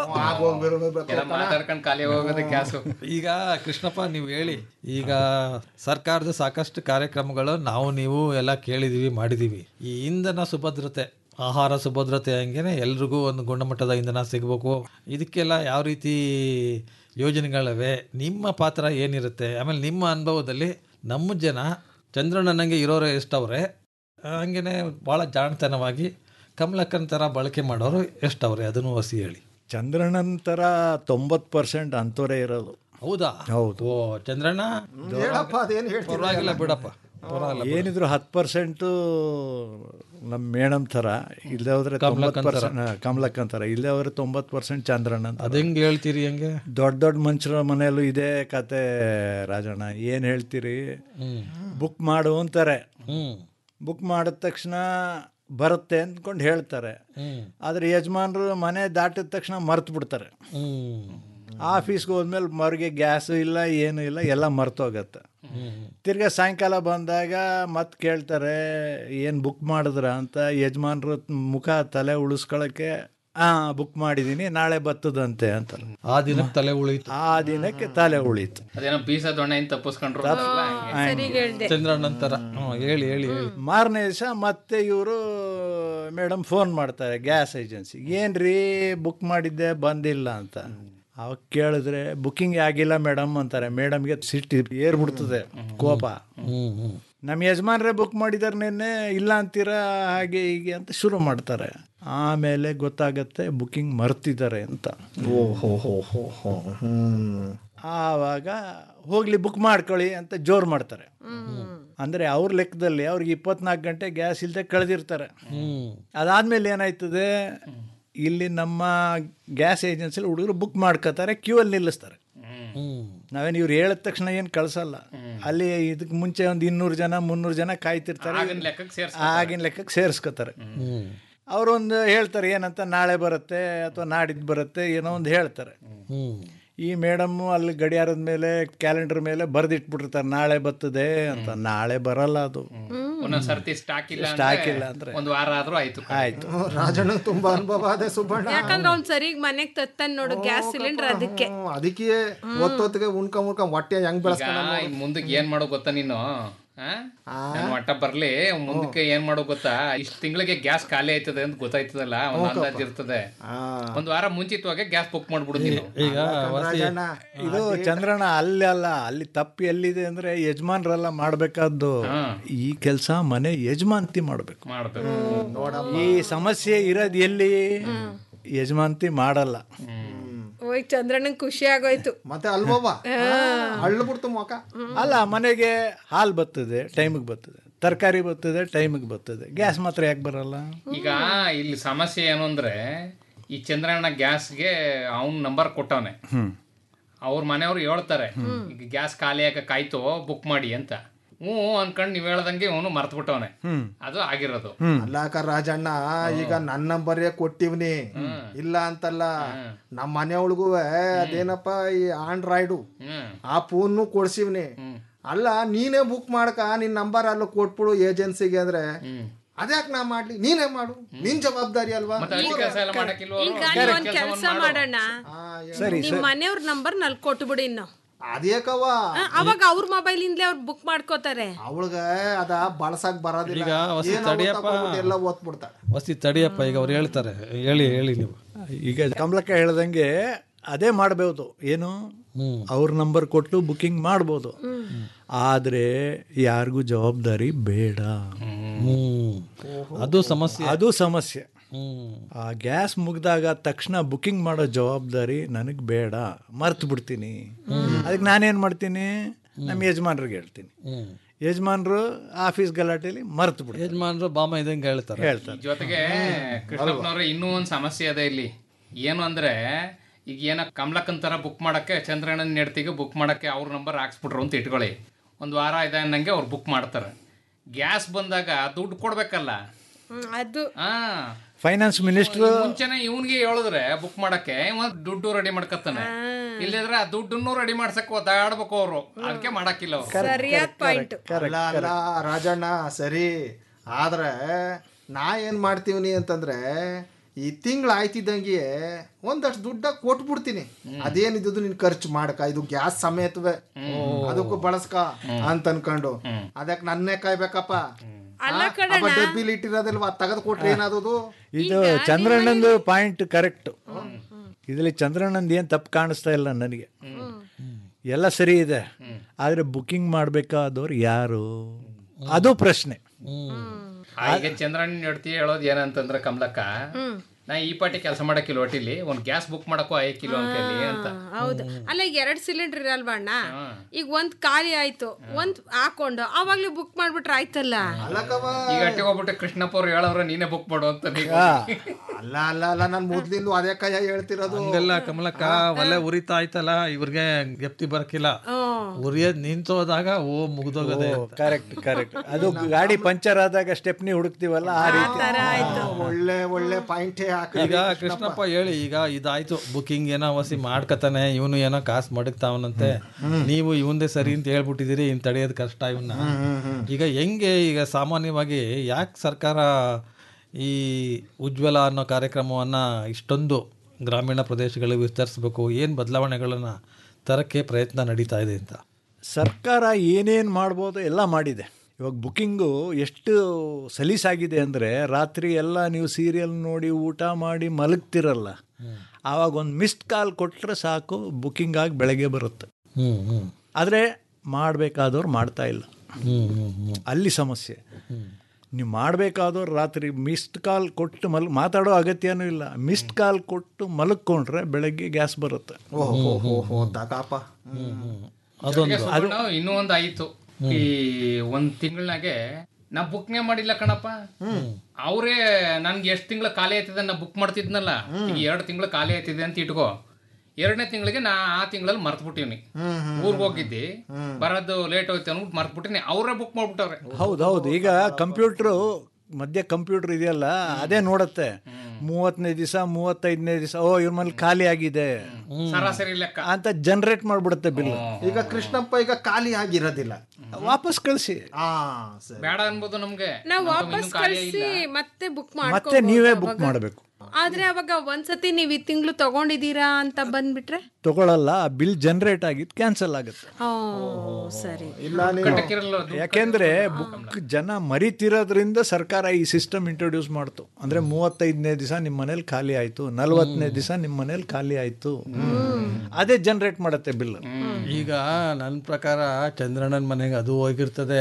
ಎಲ್ಲ ಮಾತಾಡ್ಕೊಂಡ್ ಖಾಲಿ ಹೋಗೋದು ಗ್ಯಾಸ್ ಈಗ ಕೃಷ್ಣಪ್ಪ ನೀವು ಹೇಳಿ ಈಗ ಸರ್ಕಾರದ ಸಾಕಷ್ಟು ಕಾರ್ಯಕ್ರಮಗಳು ನಾವು ನೀವು ಎಲ್ಲ ಕೇಳಿದೀವಿ ಮಾಡಿದೀವಿ ಈ ಇಂಧನ ಸುಭದ್ರತೆ ಆಹಾರ ಸುಭದ್ರತೆ ಹಂಗೇನೆ ಎಲ್ರಿಗೂ ಒಂದು ಗುಣಮಟ್ಟದ ಇಂಧನ ಸಿಗಬೇಕು ಇದಕ್ಕೆಲ್ಲ ಯಾವ ರೀತಿ ಯೋಜನೆಗಳಿವೆ ನಿಮ್ಮ ಪಾತ್ರ ಏನಿರುತ್ತೆ ಆಮೇಲೆ ನಿಮ್ಮ ಅನುಭವದಲ್ಲಿ ನಮ್ಮ ಜನ ಚಂದ್ರಣ್ಣನಂಗೆ ಇರೋರು ಎಷ್ಟವ್ರೆ ಹಂಗೇನೆ ಭಾಳ ಜಾಣತನವಾಗಿ ಕಮಲಕ್ಕನ ಥರ ಬಳಕೆ ಮಾಡೋರು ಎಷ್ಟವ್ರೆ ಅದನ್ನು ಹೊಸಿ ಹೇಳಿ ಚಂದ್ರಣ್ಣನ ಥರ ತೊಂಬತ್ತು ಪರ್ಸೆಂಟ್ ಅಂಥವರೇ ಇರೋದು ಹೌದಾ ಹೌದು ಓ ಚಂದ್ರಣ್ಣ ಹೇಳಪ್ಪ ಅದೇನು ಹೇಳ್ತೀನಿ ಪರವಾಗಿಲ್ಲ ಬಿಡಪ್ಪ ಪರವಾಗಿಲ್ಲ ಏನಿದ್ರು ಹತ್ತು ಪರ್ಸೆಂಟು ನಮ್ಮ ಮೇಡಮ್ ಥರ ಇಲ್ಲದೆ ಹೋದ್ರೆ ತೊಂಬತ್ತು ಕಮಲಕ್ಕನ್ ಥರ. ಪರ್ಸೆಂಟ್ ಕಮಲಕ್ಕನ್ ಥರ ಇಲ್ಲದೆ ಹೋದ್ರೆ ತೊಂಬತ್ತು ಪರ್ಸೆಂಟ್ ಚಂದ್ರಣ್ಣ ಅಂತ ಅದ್ ಹೆಂಗ್ ಹೇಳ್ತೀರಿ ಹಂಗೆ ದೊಡ್ಡ ದೊಡ್ಡ ಮನುಷ್ಯರ ಮನೆಯಲ್ಲೂ ಇದೇ ಕತೆ ರಾಜಣ್ಣ ಏನು ಹೇಳ್ತೀರಿ ಬುಕ್ ಮಾಡು ಅಂತಾರೆ ಬುಕ್ ಮಾಡಿದ ತಕ್ಷಣ ಬರುತ್ತೆ ಅಂದ್ಕೊಂಡು ಹೇಳ್ತಾರೆ ಆದರೆ ಯಜಮಾನರು ಮನೆ ದಾಟಿದ ತಕ್ಷಣ ಮರ್ತು ಬಿಡ್ತಾರೆ ಆಫೀಸ್ಗೆ ಹೋದ್ಮೇಲೆ ಮರಿಗೆ ಗ್ಯಾಸು ಇಲ್ಲ ಏನು ಇಲ್ಲ ಎಲ್ಲ ಮರ್ತೋಗತ್ತೆ ತಿರ್ಗಾ ಸಾಯಂಕಾಲ ಬಂದಾಗ ಮತ್ತೆ ಕೇಳ್ತಾರೆ ಏನು ಬುಕ್ ಮಾಡಿದ್ರ ಅಂತ ಯಜಮಾನ್ರ ಮುಖ ತಲೆ ಉಳಿಸ್ಕೊಳಕ್ಕೆ ಆ ಬುಕ್ ಮಾಡಿದ್ದೀನಿ ನಾಳೆ ಬರ್ತದಂತೆ ಅಂತ ಆ ದಿನಕ್ಕೆ ತಲೆ ಉಳಿತು ಆ ದಿನಕ್ಕೆ ತಲೆ ಉಳಿತು ಅದೇನೋ ಬೀಸ ದೊಣ್ಣೆಯಿಂದ ತಪ್ಪಿಸ್ಕೊಂಡ್ರು ಸರಿಗ್ ಹೇಳ್ದೆ ಚಂದ್ರಣ್ಣನ ಥರ ಹ್ಮ್, ಹೇಳಿ ಹೇಳಿ ಹೇಳಿ ಮಾರನೇ ದಿವಸ ಮತ್ತೆ ಇವರು ಮೇಡಮ್ ಫೋನ್ ಮಾಡ್ತಾರೆ ಗ್ಯಾಸ್ ಏಜೆನ್ಸಿ ಏನ್ರಿ ಬುಕ್ ಮಾಡಿದ್ದೆ ಬಂದಿಲ್ಲ ಅಂತ ಅವಾಗ ಕೇಳಿದ್ರೆ ಬುಕ್ಕಿಂಗ್ ಆಗಿಲ್ಲ ಮೇಡಮ್ ಅಂತಾರೆ ಮೇಡಮ್ಗೆ ಸಿಟ್ಟು ಏರ್ಬಿಡ್ತದೆ ಕೋಪ ನಮ್ಮ ಯಜಮಾನ್ರೆ ಬುಕ್ ಮಾಡಿದಾರೆ ನಿನ್ನೆ ಇಲ್ಲ ಅಂತೀರಾ ಹಾಗೆ ಹೀಗೆ ಅಂತ ಶುರು ಮಾಡ್ತಾರೆ ಆಮೇಲೆ ಗೊತ್ತಾಗತ್ತೆ ಬುಕ್ಕಿಂಗ್ ಮರ್ತಿದ್ದಾರೆ ಅಂತ ಓ ಹೋ ಹೋ ಹೋ ಹೋ ಹ್ಮ್ ಆವಾಗ ಹೋಗ್ಲಿ ಬುಕ್ ಮಾಡ್ಕೊಳ್ಳಿ ಅಂತ ಜೋರು ಮಾಡ್ತಾರೆ ಅಂದರೆ ಅವ್ರ ಲೆಕ್ಕದಲ್ಲಿ ಅವ್ರಿಗೆ ಇಪ್ಪತ್ನಾಲ್ಕು ಗಂಟೆ ಗ್ಯಾಸ್ ಇಲ್ಲದೆ ಕಳೆದಿರ್ತಾರೆ ಅದಾದ್ಮೇಲೆ ಏನಾಯ್ತದೆ ಇಲ್ಲಿ ನಮ್ಮ ಗ್ಯಾಸ್ ಏಜೆನ್ಸಿಲಿ ಹುಡುಗರು ಬುಕ್ ಮಾಡ್ಕೋತಾರೆ ಕ್ಯೂ ಅಲ್ಲಿ ನಿಲ್ಲಿಸ್ತಾರೆ ನಾವೇನು ಇವ್ರು ಹೇಳಿದ ತಕ್ಷಣ ಏನು ಕಳ್ಸಲ್ಲ ಅಲ್ಲಿ ಇದಕ್ಕೆ ಮುಂಚೆ ಒಂದು ಇನ್ನೂರು ಜನ ಮುನ್ನೂರು ಜನ ಕಾಯ್ತಿರ್ತಾರೆ ಆಗಿನ ಲೆಕ್ಕಕ್ಕೆ ಸೇರ್ಸ್ ಆಗಿನ ಲೆಕ್ಕಕ್ಕೆ ಸೇರಿಸ್ಕೋತಾರೆ ಅವರೊಂದು ಹೇಳ್ತಾರೆ ಏನಂತ ನಾಳೆ ಬರುತ್ತೆ ಅಥವಾ ನಾಡಿದ್ದು ಬರುತ್ತೆ ಏನೋ ಒಂದು ಹೇಳ್ತಾರೆ ಈ ಮೇಡಮ್ಮು ಅಲ್ಲಿ ಗಡಿಯಾರದ ಮೇಲೆ ಕ್ಯಾಲೆಂಡರ್ ಮೇಲೆ ಬರೆದಿಟ್ಬಿಟ್ಟಿರ್ತಾರೆ ನಾಳೆ ಬರ್ತದೆ ಅಂತ ನಾಳೆ ಬರಲ್ಲ ಅದು ಒಂದೊಂದ್ ಸರ್ತಿ ಸ್ಟಾಕ್ ಇಲ್ಲ ಸ್ಟಾಕ್ ಇಲ್ಲ ಅಂದ್ರೆ ಒಂದ್ ವಾರ ಆದ್ರೂ ಆಯ್ತು ಆಯ್ತು ರಾಜಣ್ಣ ತುಂಬಾ ಅನುಭವ ಅದೇ ಸುಬ್ಬಣ್ಣ ಯಾಕಂದ್ರೆ ಅವ್ನ್ ಸರಿಗ್ ಮನೆಗ್ ತತ್ತಾನ್ ನೋಡು ಗ್ಯಾಸ್ ಸಿಲಿಂಡರ್ ಅದಕ್ಕೆ ಹ್ಮ್, ಅದಕ್ಕೆ ಒತ್ತೊತ್ತಿಗೆ ಉಣ್ಕೊಂಡ್ ಉಣ್ಕೊಂಡ್ ಹೊಟ್ಟೆ ಹೆಂಗ್ ಈಗ ಬೆಳೆಸ್ಕೊಂಡ ಇನ್ ಮುಂದಕ್ಕೆ ಏನ್ ಮಾಡೋ ಗೊತ್ತಾ ನೀನು ನನ್ ಒಟ್ಟ ಬರ್ಲಿ ಮುಂದಕ್ಕೆ ಏನ್ ಮಾಡೋ ಗೊತ್ತಾ ಇಷ್ಟ ತಿಂಗಳಿಗೆ ಗ್ಯಾಸ್ ಖಾಲಿ ಆಯ್ತದೆ ಅಂತ ಗೊತ್ತಾಯ್ತದಲ್ಲ ಒಂದ್ ಅಂದಾಜ್ ಇರ್ತದೆ ಒಂದ್ ವಾರ ಮುಂಚಿತವಾಗಿ ಗ್ಯಾಸ್ ಬುಕ್ ಮಾಡ್ಬಿಡು ನೀನು ಈಗ ವಸಿ ಇದು ಚಂದ್ರಣ್ಣ ಅಲ್ಲಿ ಅಲ್ಲ ಅಲ್ಲಿ ತಪ್ಪು ಎಲ್ಲಿದೆ ಅಂದ್ರೆ ಯಜಮಾನ್ರೆಲ್ಲ ಮಾಡ್ಬೇಕಾದ್ದು ಈ ಕೆಲಸ ಮನೆ ಯಜಮಾನ್ತಿ ಮಾಡ್ಬೇಕು ಮಾಡ್ಬೇಕು ಈ ಸಮಸ್ಯೆ ಇರೋದು ಎಲ್ಲಿ ಯಜಮಾನ್ತಿ ಮಾಡಲ್ಲ ಓಯ್ ಚಂದ್ರಣ್ಣಂಗ್ ಖುಷಿ ಆಗೋಯ್ತು ಮತ್ತೆ ಅಲ್ವವ್ವ ಹಳ್ಳು ಬಿಡ್ತು ಮೊಕ ಅಲ್ಲ ಮನೆಗೆ ಹಾಲು ಬರ್ತದೆ ಟೈಮಿಗೆ ಬರ್ತದೆ ತರಕಾರಿ ಬರ್ತದೆ ಟೈಮಿಗೆ ಬರ್ತದೆ ಗ್ಯಾಸ್ ಮಾತ್ರ ಯಾಕೆ ಬರಲ್ಲ ಈಗ ಇಲ್ಲಿ ಸಮಸ್ಯೆ ಏನು ಅಂದ್ರೆ ಈ ಚಂದ್ರಣ್ಣ ಗ್ಯಾಸ್ಗೆ ಅವ್ನ ನಂಬರ್ ಕೊಟ್ಟವನೆ ಹ್ಮ್ ಅವ್ರ ಮನೆಯವ್ರು ಹೇಳ್ತಾರೆ ಈಗ ಗ್ಯಾಸ್ ಖಾಲಿ ಆಗ ಕಾಯ್ತು ಬುಕ್ ಮಾಡಿ ಅಂತ ಹ್ಞೂ ಅನ್ಕೊಂಡ್ ನೀವ್ ಹೇಳ್ದಂಗೆ ಅವನು ಮರ್ತ್ ಬಿಟ್ಟವನೆ ಹ್ಮ್ ಅದು ಆಗಿರೋದು ಅಲ್ಲಾಕ ರಾಜಣ್ಣ ಈಗ ನನ್ನ ನಂಬರೇ ಕೊಟ್ಟಿವ್ನಿ ಇಲ್ಲ ಅಂತಲ್ಲ ನಮ್ಮ ಮನೆಯೊಳಗೂ ಅದೇನಪ್ಪ ಈ ಆಂಡ್ರಾಯ್ಡು ಆ ಫೋನ್ನು ಕೊಡ್ಸಿವ್ನಿ ಅಲ್ಲ ನೀನೇ ಬುಕ್ ಮಾಡ್ಕ ನಿನ್ ನಂಬರ್ ಅಲ್ಲ ಕೊಟ್ಬಿಡು ಏಜೆನ್ಸಿಗೆ ಅಂದ್ರೆ ಅದ್ಯಾಕ್ ನಾ ಮಾಡ್ಲಿ ನೀನೇ ಮಾಡು ನಿನ್ ಜವಾಬ್ದಾರಿ ಅಲ್ವಾ ಮತ್ತೆ ಅಲ್ಲಿ ಕೆಲಸ ಎಲ್ಲ ಮಾಡಕ್ಕಿಲ್ವ ಈಗ ನೀವ್ ಒಂದ್ ಕೆಲಸ ಮಾಡೋಣ ಸರಿ ನಿಮ್ ಮನೆಯವ್ರ ನಂಬರ್ ನಲ್ಲಿ ಕೊಟ್ಬಿಡಿ ಇನ್ನು ಅದೇಕವ ಆ, ಅವಾಗ ಅವ್ರ ಮೊಬೈಲ್ ಇಂದಲೇ ಅವ್ರು ಬುಕ್ ಮಾಡ್ಕೋತಾರೆ ಅವಳಗ ಅದ ಬಳಸಕ್ ಬರೋದಿಲ್ಲ ಈಗ ಹೊಸ ಏನಾಗುತ್ತೆ ತಡಿಯಪ್ಪ. ತಗೊಂಡ್ಬಿಟ್ಟು ಎಲ್ಲ ಓದ್ಬಿಡ್ತಾಳೆ ವಸಿ ತಡಿಯಪ್ಪ ಈಗ ಅವ್ರು ಹೇಳ್ತಾರೆ ಹೇಳಿ ಹೇಳಿ ನೀವು ಈಗ ಕಮಲಕ್ಕ ಹೇಳ್ದಂಗೆ ಅದೇ ಮಾಡಬಹುದು ಏನು ಅವ್ರ ನಂಬರ್ ಕೊಟ್ಟು ಬುಕಿಂಗ್ ಮಾಡ್ಬೋದು ಆದರೆ ಯಾರಿಗೂ ಜವಾಬ್ದಾರಿ ಬೇಡ ಹ್ಮ್ ಅದು ಸಮಸ್ಯೆ ಅದು ಸಮಸ್ಯೆ ಹ್ಮ್ ಆ ಗ್ಯಾಸ್ ಮುಗ್ದಾಗ ತಕ್ಷಣ ಬುಕಿಂಗ್ ಮಾಡೋ ಜವಾಬ್ದಾರಿ ನನಗೆ ಬೇಡ ಮರ್ತು ಬಿಡ್ತೀನಿ ಅದಕ್ಕೆ ನಾನೇನು ಮಾಡ್ತೀನಿ ನಮ್ಮ ಯಜಮಾನ್ರಿಗೆ ಹೇಳ್ತೀನಿ ಹ್ಮ್ ಯಜಮಾನ್ರು ಆಫೀಸ್ ಗಲಾಟೆಲಿ ಮರ್ತು ಬಿಡ್ತೀನಿ ಯಜಮಾನ್ರು ಬಾಮ ಇದಂಗೆ ಹೇಳ್ತಾರೆ ಹೇಳ್ತಾರೆ ಜೊತೆಗೆ ಕೃಷ್ಣಪ್ಪನವ್ರೆ ಇನ್ನೂ ಒಂದ್ ಸಮಸ್ಯೆ ಅದೇ ಇಲ್ಲಿ ಏನು ಅಂದ್ರೆ ಈಗ ಏನ ಕಮಲಕ್ಕನ್ ತರ ಬುಕ್ ಮಾಡಕ್ಕೆ ಚಂದ್ರಣ್ಣನ ನೆಡ್ತಿಗೆ ಬುಕ್ ಮಾಡಕ್ಕೆ ಅವ್ರ ನಂಬರ್ ಹಾಕ್ಸ್ಬಿಟ್ರು ಅಂತ ಇಟ್ಕೊಳ್ಳಿ ಒಂದ್ ವಾರ ಇದೆ ಅನ್ನಂಗೆ ಅವ್ರು ಬುಕ್ ಮಾಡ್ತಾರೆ ಗ್ಯಾಸ್ ಬಂದಾಗ ದುಡ್ಡು ಕೊಡ್ಬೇಕಲ್ಲ ಹ್ಮ್, ಅದು ಆ ಫೈನಾನ್ಸ್ ಮಿನಿಸ್ಟ್ರು ಮುಂಚೆನೆ ಇವನ್ಗೆ ಹೇಳಿದ್ರೆ ಬುಕ್ ಮಾಡಕ್ಕೆ ಇವ ದುಡ್ಡು ರೆಡಿ ಮಾಡ್ಕತ್ತಾನೆ ಇಲ್ಲದ್ರೆ ಆ ದುಡ್ಡನ್ನು ರೆಡಿ ಮಾಡ್ಸಕ್ ಒದ್ದಾಡ್ಬೇಕು ಅವರು ಅದಕ್ಕೆ ಮಾಡಕ್ಕಿಲ್ಲ ಅವ್ರು ಸರಿಯಾದ ಪಾಯಿಂಟ್ ಅಲ್ಲ ಅಲ್ಲ ರಾಜಣ್ಣ ಸರಿ ಆದ್ರೆ ನಾ ಏನ್ ಮಾಡ್ತೀವಿ ಅಂತಂದ್ರೆ ಈ ತಿಂಗಳು ಆಯ್ತಿದ್ದಂಗೆ ಒಂದಷ್ಟು ದುಡ್ಡ ಕೊಟ್ಬಿಡ್ತೀನಿ ಅದೇನಿದ್ದು ನೀನ್ ಖರ್ಚು ಮಾಡಕ ಇದು ಗ್ಯಾಸ್ ಸಮೇತವೇ ಅದಕ್ಕೂ ಬಳಸ್ಕ ಅಂತ ಅನ್ಕೊಂಡು ಅದಕ್ಕೆ ನನ್ನೇ ಕಾಯ್ಬೇಕಪ್ಪ ಡಬ್ಬಿಲಿ ಇಟ್ಟಿರೋದಿಲ್ವಾ ತೆಗೆದು ಕೊಟ್ರೆ ಏನಾದದು ಇದು ಚಂದ್ರಣ್ಣಂದು ಪಾಯಿಂಟ್ ಕರೆಕ್ಟ್ ಇದರಲ್ಲಿ ಚಂದ್ರಣ್ಣಂದು ಏನು ತಪ್ಪು ಕಾಣಿಸ್ತಾ ಇಲ್ಲ ನನಗೆ ಎಲ್ಲ ಸರಿ ಇದೆ ಆದರೆ ಬುಕಿಂಗ್ ಮಾಡಬೇಕಾದವ್ರು ಯಾರು ಅದು ಪ್ರಶ್ನೆ ಆ, ಈಗ ಚಂದ್ರಣ್ಣ ನೆಡ್ತಿ ಹೇಳೋದು ಏನಂತಂದ್ರೆ ಕಮಲಕ್ಕ ನಾ ಈ ಪಾಟಿ ಕೆಲಸ ಮಾಡಕ್ಕಿಲ್ಲ ಒಟ್ಟಿಲಿ ಒಂದ್ ಗ್ಯಾಸ್ ಬುಕ್ ಮಾಡಕ್ಕೂ ಆಯ್ಕಿಲ್ಲ ಅಂತ ಹೇಳಿ ಅಂತ ಹೌದು ಅಲ್ಲ ಈಗ ಎರಡ್ ಸಿಲಿಂಡರ್ ಇರಲ್ವಾ ಅಣ್ಣ ಈಗ ಒಂದ್ ಖಾಲಿ ಆಯ್ತು ಒಂದ್ ಹಾಕೊಂಡು ಅವಾಗ್ಲೇ ಬುಕ್ ಮಾಡ್ಬಿಟ್ರೆ ಆಯ್ತಲ್ಲ ಈಗ ಅಟ್ಟಿಗೆ ಹೋಗ್ಬಿಟ್ಟು ಕೃಷ್ಣಪ್ಪ ಅವ್ರು ಹೇಳವ್ರೆ ನೀನೇ ಬುಕ್ ಮಾಡು ಅಂತ ನೀವು ಅಲ್ಲ ಅಲ್ಲ ಅಲ್ಲ ನಾನು ಮೊದ್ಲಿಂದ ಅದೇ ಕೈಯ ಹೇಳ್ತಿರೋದು ಹಂಗೆಲ್ಲ ಕಮಲಕ್ಕ ಒಲೆ ಉರಿತಾ ಆಯ್ತಲ್ಲ ಇವ್ರಿಗೆ ಗೆಪ್ತಿ ಬರಕಿಲ್ಲ ಉರಿಯೋದ್ ನಿಂತೋದಾಗ ಓ ಮುಗ್ದೋಗದೆ ಕರೆಕ್ಟ್ ಕರೆಕ್ಟ್ ಅದು ಗಾಡಿ ಪಂಚರ್ ಆದಾಗ ಸ್ಟೆಪ್ನಿ ಹುಡುಕ್ತಿವಲ್ಲ ಆ ರೀತಿ ಒಳ್ಳೆ ಒಳ್ಳೆ ಪಾಯಿಂಟೇ ಹಾಕಿ ಈಗ ಕೃಷ್ಣಪ್ಪ ಹೇಳಿ ಈಗ ಇದಾಯ್ತು ಬುಕಿಂಗ್ ಏನೋ ವಸಿ ಮಾಡ್ಕತಾನೆ ಇವನು ಏನೋ ಕಾಸು ಮಡಗ್ತಾವನಂತೆ ನೀವು ಇವಂದೇ ಸರಿ ಅಂತ ಹೇಳ್ಬಿಟ್ಟಿದ್ದೀರಿ ಇನ್ ತಡೆಯೋದು ಕಷ್ಟ ಇವನ್ನ ಈಗ ಹೆಂಗೆ ಈಗ ಸಾಮಾನ್ಯವಾಗಿ ಯಾಕೆ ಸರ್ಕಾರ ಈ ಉಜ್ವಲ ಅನ್ನೋ ಕಾರ್ಯಕ್ರಮವನ್ನ ಇಷ್ಟೊಂದು ಗ್ರಾಮೀಣ ಪ್ರದೇಶಗಳಿಗೆ ವಿಸ್ತರಿಸಬೇಕು ಏನು ಬದಲಾವಣೆಗಳನ್ನ ತರಕ್ಕೆ ಪ್ರಯತ್ನ ನಡೀತಾ ಇದೆ ಅಂತ ಸರ್ಕಾರ ಏನೇನು ಮಾಡ್ಬೋದು ಎಲ್ಲ ಮಾಡಿದೆ ಇವಾಗ ಬುಕ್ಕಿಂಗು ಎಷ್ಟು ಸಲೀಸಾಗಿದೆ ಅಂದರೆ ರಾತ್ರಿ ಎಲ್ಲ ನೀವು ಸೀರಿಯಲ್ ನೋಡಿ ಊಟ ಮಾಡಿ ಮಲಗ್ತಿರಲ್ಲ ಆವಾಗ ಒಂದು ಮಿಸ್ಡ್ ಕಾಲ್ ಕೊಟ್ಟರೆ ಸಾಕು ಬುಕ್ಕಿಂಗ್ ಆಗಿ ಬೆಳಗ್ಗೆ ಬರುತ್ತೆ ಹ್ಮ್ ಹ್ಮ್ ಆದರೆ ಮಾಡಬೇಕಾದವ್ರು ಮಾಡ್ತಾ ಇಲ್ಲ ಹ್ಮ್ ಹ್ಮ್ ಹ್ಮ್ ಅಲ್ಲಿ ಸಮಸ್ಯೆ ನೀವು ಮಾಡಬೇಕಾದವ್ರು ರಾತ್ರಿ ಮಿಸ್ಡ್ ಕಾಲ್ ಕೊಟ್ಟು ಮಲ್ ಮಾತಾಡೋ ಅಗತ್ಯನೂ ಇಲ್ಲ ಮಿಸ್ಡ್ ಕಾಲ್ ಕೊಟ್ಟು ಮಲಗ್ಕೊಂಡ್ರೆ ಬೆಳಗ್ಗೆ ಗ್ಯಾಸ್ ಬರುತ್ತೆ ಓಹೋ ಹೋ ಹೋ ತಗಾಪ ಜೊತೆಗೆ ಸುಬ್ಬಣ್ಣ ಇನ್ನೂ ಒಂದ್ ಆಯ್ತು ಈ ಒಂದ್ ತಿಂಗಳಾಗೆ ನಾ ಬುಕ್ನೇ ಮಾಡಿಲ್ಲ ಕಣಪ್ಪ ಅವರೇ ನನ್ಗೆ ಎಷ್ಟ್ ತಿಂಗಳ ಖಾಲಿ ಆಯ್ತದೆ ನಾ ಬುಕ್ ಮಾಡ್ತಿದ್ನಲ್ಲ ಈಗ ಎರಡು ತಿಂಗಳು ಖಾಲಿ ಆಯ್ತಿದೆ ಅಂತ ಇಟ್ಕೋ ಎರಡನೇ ತಿಂಗಳಿಗೆ ನಾ ಆ ತಿಂಗಳಲ್ಲಿ ಮರ್ತ್ ಬಿಟ್ಟಿವ್ನಿ ಊರ್ಗ್ ಹೋಗಿದ್ದಿ ಬರೋದು ಲೇಟ್ ಹೋಯ್ತು ಅನ್ಬಿಟ್ಟು ಮರ್ತ್ ಬಿಟ್ಟಿನಿ ಅವರೇ ಬುಕ್ ಮಾಡ್ಬಿಟ್ಟವ್ರೆ ಹೌದು ಹೌದು ಈಗ ಕಂಪ್ಯೂಟ್ರು ಮಧ್ಯ ಕಂಪ್ಯೂಟರ್ ಇದೆಯಲ್ಲ ಅದೇ ನೋಡುತ್ತೆ ಮೂವತ್ತನೇ ದಿವಸ ಮೂವತ್ತೈದನೇ ದಿವಸ ಓ ಇವ್ರ ಮನೇಲಿ ಖಾಲಿ ಆಗಿದೆ ಸರಾಸರಿ ಲೆಕ್ಕ ಅಂತ ಜನರೇಟ್ ಮಾಡ್ಬಿಡುತ್ತೆ ಬಿಲ್ ಈಗ ಕೃಷ್ಣಪ್ಪ ಈಗ ಖಾಲಿ ಆಗಿರೋದಿಲ್ಲ ವಾಪಸ್ ಕಳಿಸಿ ಆ ಸರಿ ಬೇಡ ಅನ್ಬೋದು ನಮ್ಗೆ ನಾವ್ ನಮ್ದು ವಾಪಸ್ ಇನ್ನೂ ಖಾಲಿ ಕಳ್ಸಿ ಇಲ್ಲ. ಮತ್ತೆ ಬುಕ್ ಮತ್ತೆ ನೀವೇ ಬುಕ್ ಮಾಡಬೇಕು ಆದ್ರೆ ಅವಾಗ ಒಂದ್ಸತಿ ನೀವ್ ಈ ತಿಂಗಳು ತಗೊಂಡಿದೀರಾ ಅಂತ ಬಂದ್ಬಿಟ್ರೆ ತಗೊಳ್ಳಲ್ಲ ಆ ಬಿಲ್ ಜನರೇಟ್ ಆಗಿದ್ದು ಕ್ಯಾನ್ಸಲ್ ಆಗುತ್ತೆ ಓ ಸರಿ ಯಾಕೆಂದ್ರೆ ಬುಕ್ ಜನ ಮರಿತಿರೋದ್ರಿಂದ ಸರ್ಕಾರ ಈ ಸಿಸ್ಟಮ್ ಇಂಟ್ರೊಡ್ಯೂಸ್ ಮಾಡ್ತು ಅಂದ್ರೆ ಮೂವತ್ತೈದನೇ ದಿವಸ ನಿಮ್ಮ ಮನೇಲಿ ಖಾಲಿ ಆಯ್ತು ನಲವತ್ತನೇ ದಿವಸ ನಿಮ್ಮ ಮನೇಲಿ ಖಾಲಿ ಆಯ್ತು ಅದೇ ಜನರೇಟ್ ಮಾಡುತ್ತೆ ಬಿಲ್ ಈಗ ನನ್ನ ಪ್ರಕಾರ ಚಂದ್ರಣ್ಣನ ಮನೆಗೆ ಅದು ಹೋಗಿರ್ತದೆ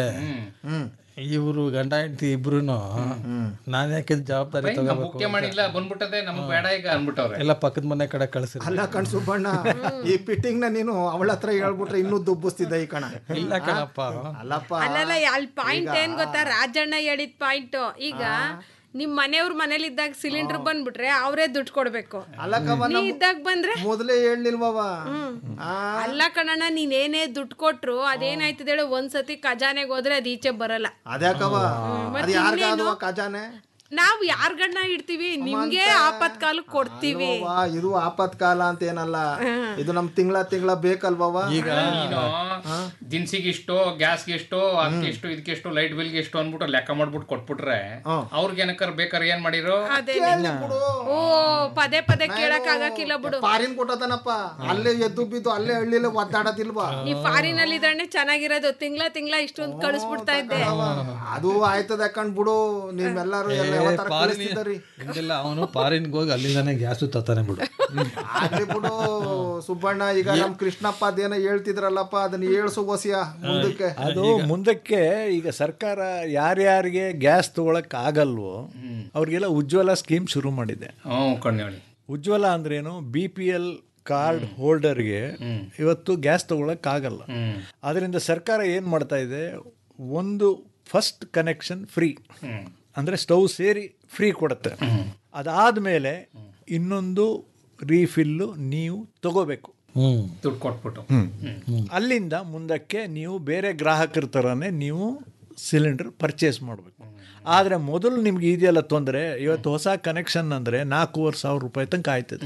ಇವರು ಗಂಡ ಹೆಂಡತಿ ಇಬ್ರು ನಾನು ಯಾಕೆ ಜವಾಬ್ದಾರಿ ತಗೋಬೇಕು ಮುಖ್ಯ ಮಾಡಿಲ್ಲ ಬಂದ್ಬಿಟ್ಟದೆ ನಮ್ಗೆ ಬೇಡ ಈಗ ಅನ್ಬಿಟ್ಟವ್ರೆ ಎಲ್ಲ ಪಕ್ಕದ ಮನೆ ಕಡೆ ಕಳಿಸಿರ ಅಲ್ಲ ಕಣ್ ಸುಬ್ಬಣ್ಣ ಈ ಫಿಟ್ಟಿಂಗ್ ನ ನೀನು ಅವಳ ಹತ್ರ ಹೇಳ್ಬಿಟ್ರೆ ಇನ್ನೂ ದುಬ್ಬಿಸ್ತಿದ್ದ ಈ ಕಣ ಇಲ್ಲ ಕಣಪ್ಪ ಅಲ್ಲಪ್ಪ ಅಲ್ಲಲ್ಲ ಅಲ್ಲಿ ಪಾಯಿಂಟ್ ಏನ್ ಗೊತ್ತಾ ರಾಜಣ್ಣ ಹೇಳಿದ ಪಾಯಿಂಟ್ ಈಗ ನಿಮ್ ಮನೆಯವ್ರ ಮನೇಲಿ ಇದ್ದಾಗ ಸಿಲಿಂಡರ್ ಬಂದ್ಬಿಟ್ರೆ ಅವರೇ ದುಡ್ಡು ಕೊಡ್ಬೇಕು ಅಲ್ಲಕ್ಕವ ನೀ ಇದ್ದಾಗ ಬಂದ್ರೆ ಮೊದಲೇ ಹೇಳಿಲ್ವವ ಅಲ್ಲ ಕಣಣ್ಣ ನೀನ್ ಏನೇ ದುಡ್ಡು ಕೊಟ್ರು ಅದೇನಾಯ್ತದ ಹೇಳು ಒಂದ್ಸತಿ ಖಜಾನೆಗೆ ಹೋದ್ರೆ ಅದ್ ಈಚೆ ಬರಲ್ಲ ಅದ್ಯಾಕವ ಮತ್ತೆ ಅದು ಯಾರಿಗಾದವ ಇನ್ನೇನು? ಖಜಾನೆ ನಾವ್ ಯಾರ್ಗಣ್ಣ ಇಡ್ತೀವಿ ನಿಮ್ಗೆ ಆಪತ್ ಕಾಲಕ್ಕೆ ಕೊಡ್ತೀವಿ ಅಲ್ವವ್ವ, ಇದು ಆಪತ್ಕಾಲ ಅಂತ ಏನಲ್ಲ ಇದು ನಮ್ ತಿಂಗಳ ತಿಂಗಳ ಬೇಕಲ್ವವ ಈಗ ನೀನು ದಿನಸಿಗೆ ಇಷ್ಟು ಗ್ಯಾಸ್ಗೆ ಎಷ್ಟು ಅದಕ್ಕೆ ಎಷ್ಟು ಇದಕ್ಕೆ ಎಷ್ಟು ಲೈಟ್ ಬಿಲ್ಗೆ ಎಷ್ಟು ಅಂದ್ಬಿಟ್ಟು ಲೆಕ್ಕ ಮಾಡ್ಬಿಟ್ಟು ಕೊಟ್ಬಿಟ್ರೆ ಅವ್ರಿಗೆ ಏನಕ್ಕಾರ ಬೇಕಾರೆ ಏನ್ ಮಾಡಿರೋ ಅದೇ ಓ ಪದೇ ಪದೇ ಕೇಳಕ್ ಆಗಕ್ಕಿಲ್ಲ ಬಿಡು ಪಾರಿನ್ ಕೊಟ್ಟದನಪ್ಪ ಅಲ್ಲೇ ಎದ್ದು ಬಿದ್ದು ಅಲ್ಲೇ ಹಳ್ಳಿಲೆ ಒದ್ದಾಡೋದಿಲ್ವಾ ನೀ ಫಾರಿನ್ ಅಲ್ಲಿ ಇದ್ರೆ ಚೆನ್ನಾಗಿರೋದು ತಿಂಗಳ ತಿಂಗಳ ಇಷ್ಟೊಂದು ಕಳಿಸ್ಬಿಡ್ತಾ ಇದ್ದೆ ಅದು ಆಯ್ತದ ಕಣ್ ಬಿಡು ನೀವೆಲ್ಲರೂ ಎಲ್ಲ ಯಾವತ್ತಾರ ಕಳಿಸ್ತಿದ್ದರಿ ಇಲ್ಲ ಅವನು ಫಾರಿನ್ಗೆ ಹೋಗಿ ಅಲ್ಲಿಂದಾನೆ ಗ್ಯಾಸು ತತ್ತಾನೆ ಬಿಡು ಆಗ್ಲಿ ಬಿಡು ಸುಬ್ಬಣ್ಣ ಈಗ ನಮ್ ಕೃಷ್ಣಪ್ಪ ಅದೇನೋ ಹೇಳ್ತಿದ್ರಲ್ಲಪ್ಪ ಅದನ್ನ ಏಳ್ಸು ವಸಿಯ ಮುಂದಕ್ಕೆ ಅದು ಮುಂದಕ್ಕೆ ಈಗ ಸರ್ಕಾರ ಯಾರ್ಯಾರಿಗೆ ಗ್ಯಾಸ್ ತಗೊಳಕ್ ಆಗಲ್ವೋ ಅವ್ರಿಗೆಲ್ಲ ಉಜ್ವಲ ಸ್ಕೀಮ್ ಶುರು ಮಾಡಿದೆ ಹ್ಞೂ ಕಣ್ಣಿ ಉಜ್ವಲ ಅಂದ್ರೇನು ಬಿ ಪಿ ಎಲ್ ಕಾರ್ಡ್ ಹೋಲ್ಡರ್ಗೆ ಇವತ್ತು ಗ್ಯಾಸ್ ತಗೊಳಕ್ ಆಗಲ್ಲ ಅದರಿಂದ ಸರ್ಕಾರ ಏನು ಮಾಡ್ತಾ ಇದೆ ಒಂದು ಫಸ್ಟ್ ಕನೆಕ್ಷನ್ ಫ್ರೀ ಅಂದರೆ ಸ್ಟವ್ ಸೇರಿ ಫ್ರೀ ಕೊಡುತ್ತೆ ಅದಾದಮೇಲೆ ಇನ್ನೊಂದು ರೀಫಿಲ್ಲು ನೀವು ತಗೋಬೇಕು ದುಡ್ಡು ಕೊಟ್ಬಿಟ್ಟು ಅಲ್ಲಿಂದ ಮುಂದಕ್ಕೆ ನೀವು ಬೇರೆ ಗ್ರಾಹಕರ ಥರನೇ ನೀವು ಸಿಲಿಂಡರ್ ಪರ್ಚೇಸ್ ಮಾಡಬೇಕು ಆದರೆ ಮೊದಲು ನಿಮ್ಗೆ ಇದೆಯಲ್ಲ ತೊಂದರೆ ಇವತ್ತು ಹೊಸ ಕನೆಕ್ಷನ್ ಅಂದರೆ ನಾಲ್ಕೂವರೆ ಸಾವಿರ ರೂಪಾಯಿ ತನಕ ಆಯ್ತದೆ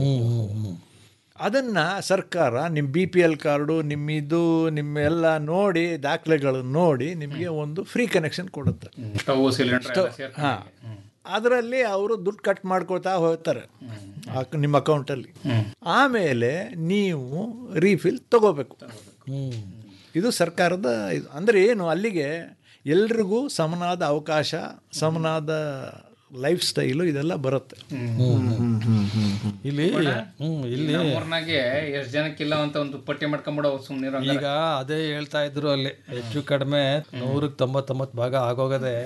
ಅದನ್ನು ಸರ್ಕಾರ ನಿಮ್ಮ ಬಿ ಪಿ ಎಲ್ ಕಾರ್ಡು ನಿಮ್ಮ ಇದು ನಿಮ್ಮ ಎಲ್ಲ ನೋಡಿ ದಾಖಲೆಗಳು ನೋಡಿ ನಿಮಗೆ ಒಂದು ಫ್ರೀ ಕನೆಕ್ಷನ್ ಕೊಡುತ್ತೆ ಸ್ಟವ್ ಸಿಲಿಂಡರ್ ಹಾಂ ಅದರಲ್ಲಿ ಅವರು ದುಡ್ಡು ಕಟ್ ಮಾಡ್ಕೊಳ್ತಾ ಹೋಗ್ತಾರೆ ಆ- ನಿಮ್ಮ ಅಕೌಂಟಲ್ಲಿ ಆಮೇಲೆ ನೀವು ರೀಫಿಲ್ ತಗೋಬೇಕು ಇದು ಸರ್ಕಾರದ ಇದು ಅಂದರೆ ಏನು ಅಲ್ಲಿಗೆ ಎಲ್ರಿಗೂ ಸಮನಾದ ಅವಕಾಶ ಸಮನಾದ ಲೈಫ್ ಸ್ಟೈಲು ಇದೆಲ್ಲ ಬರುತ್ತೆ ಇಲ್ಲಿ ಹ್ಮ್ ಇಲ್ಲಿ ನಮ್ಮೂರ್ನಾಗೆ ಎಷ್ಟ್ ಜನಕ್ಕಿಲ್ಲ ಅಂತ ಒಂದು ಪಟ್ಟಿ ಮಾಡ್ಕೊಂಬಿಡೋ ಸುಮ್ನಿರೋ ಈಗ ಅದೇ ಹೇಳ್ತಾ ಇದ್ರು ಅಲ್ಲಿ ಹೆಚ್ಚು ಕಡಿಮೆ ನೂರಕ್ಕೆ ತೊಂಬತ್ತೊಂಬತ್ತು ಭಾಗ ಆಗೋಗದೆ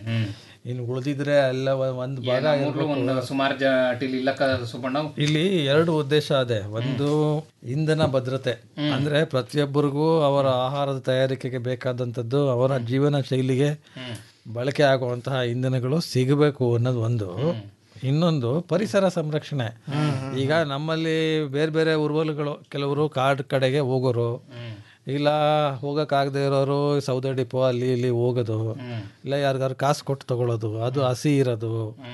ಇನ್ನು ಉಳಿದಿದ್ರೆ ಎಲ್ಲ ಒ- ಒಂದು ಭಾಗ ನಮ್ಮೂರ್ಲು ಒಂದು ಸುಮಾರು ಜಾಟಿಲಿ ಇಲ್ಲಕ್ಕ ಸುಬ್ಬಣ್ಣ ಇಲ್ಲಿ ಎರಡು ಉದ್ದೇಶ ಅದೇ ಒಂದು ಇಂಧನ ಭದ್ರತೆ ಅಂದ್ರೆ ಪ್ರತಿಯೊಬ್ಬರಿಗೂ ಅವರ ಆಹಾರದ ತಯಾರಿಕೆಗೆ ಬೇಕಾದಂಥದ್ದು ಅವರ ಜೀವನ ಶೈಲಿಗೆ ಬಳಕೆ ಆಗುವಂತಹ ಇಂಧನಗಳು ಸಿಗಬೇಕು ಅನ್ನೋದು ಒಂದು ಇನ್ನೊಂದು ಪರಿಸರ ಸಂರಕ್ಷಣೆ ಈಗ ನಮ್ಮಲ್ಲಿ ಬೇರೆ ಬೇರೆ ಉರ್ವಲುಗಳು ಕೆಲವರು ಕಾಡ್ ಕಡೆಗೆ ಹೋಗೋರು ಇಲ್ಲ ಹೋಗೋಕ್ಕಾಗದೇ ಇರೋರು ಸೌದೆ ಡಿಪೋ ಅಲ್ಲಿ ಇಲ್ಲಿ ಹೋಗೋದು ಇಲ್ಲ ಯಾರಿಗಾರು ಕಾಸು ಕೊಟ್ಟು ತಗೊಳ್ಳೋದು ಅದು ಹಸಿ ಇರೋದು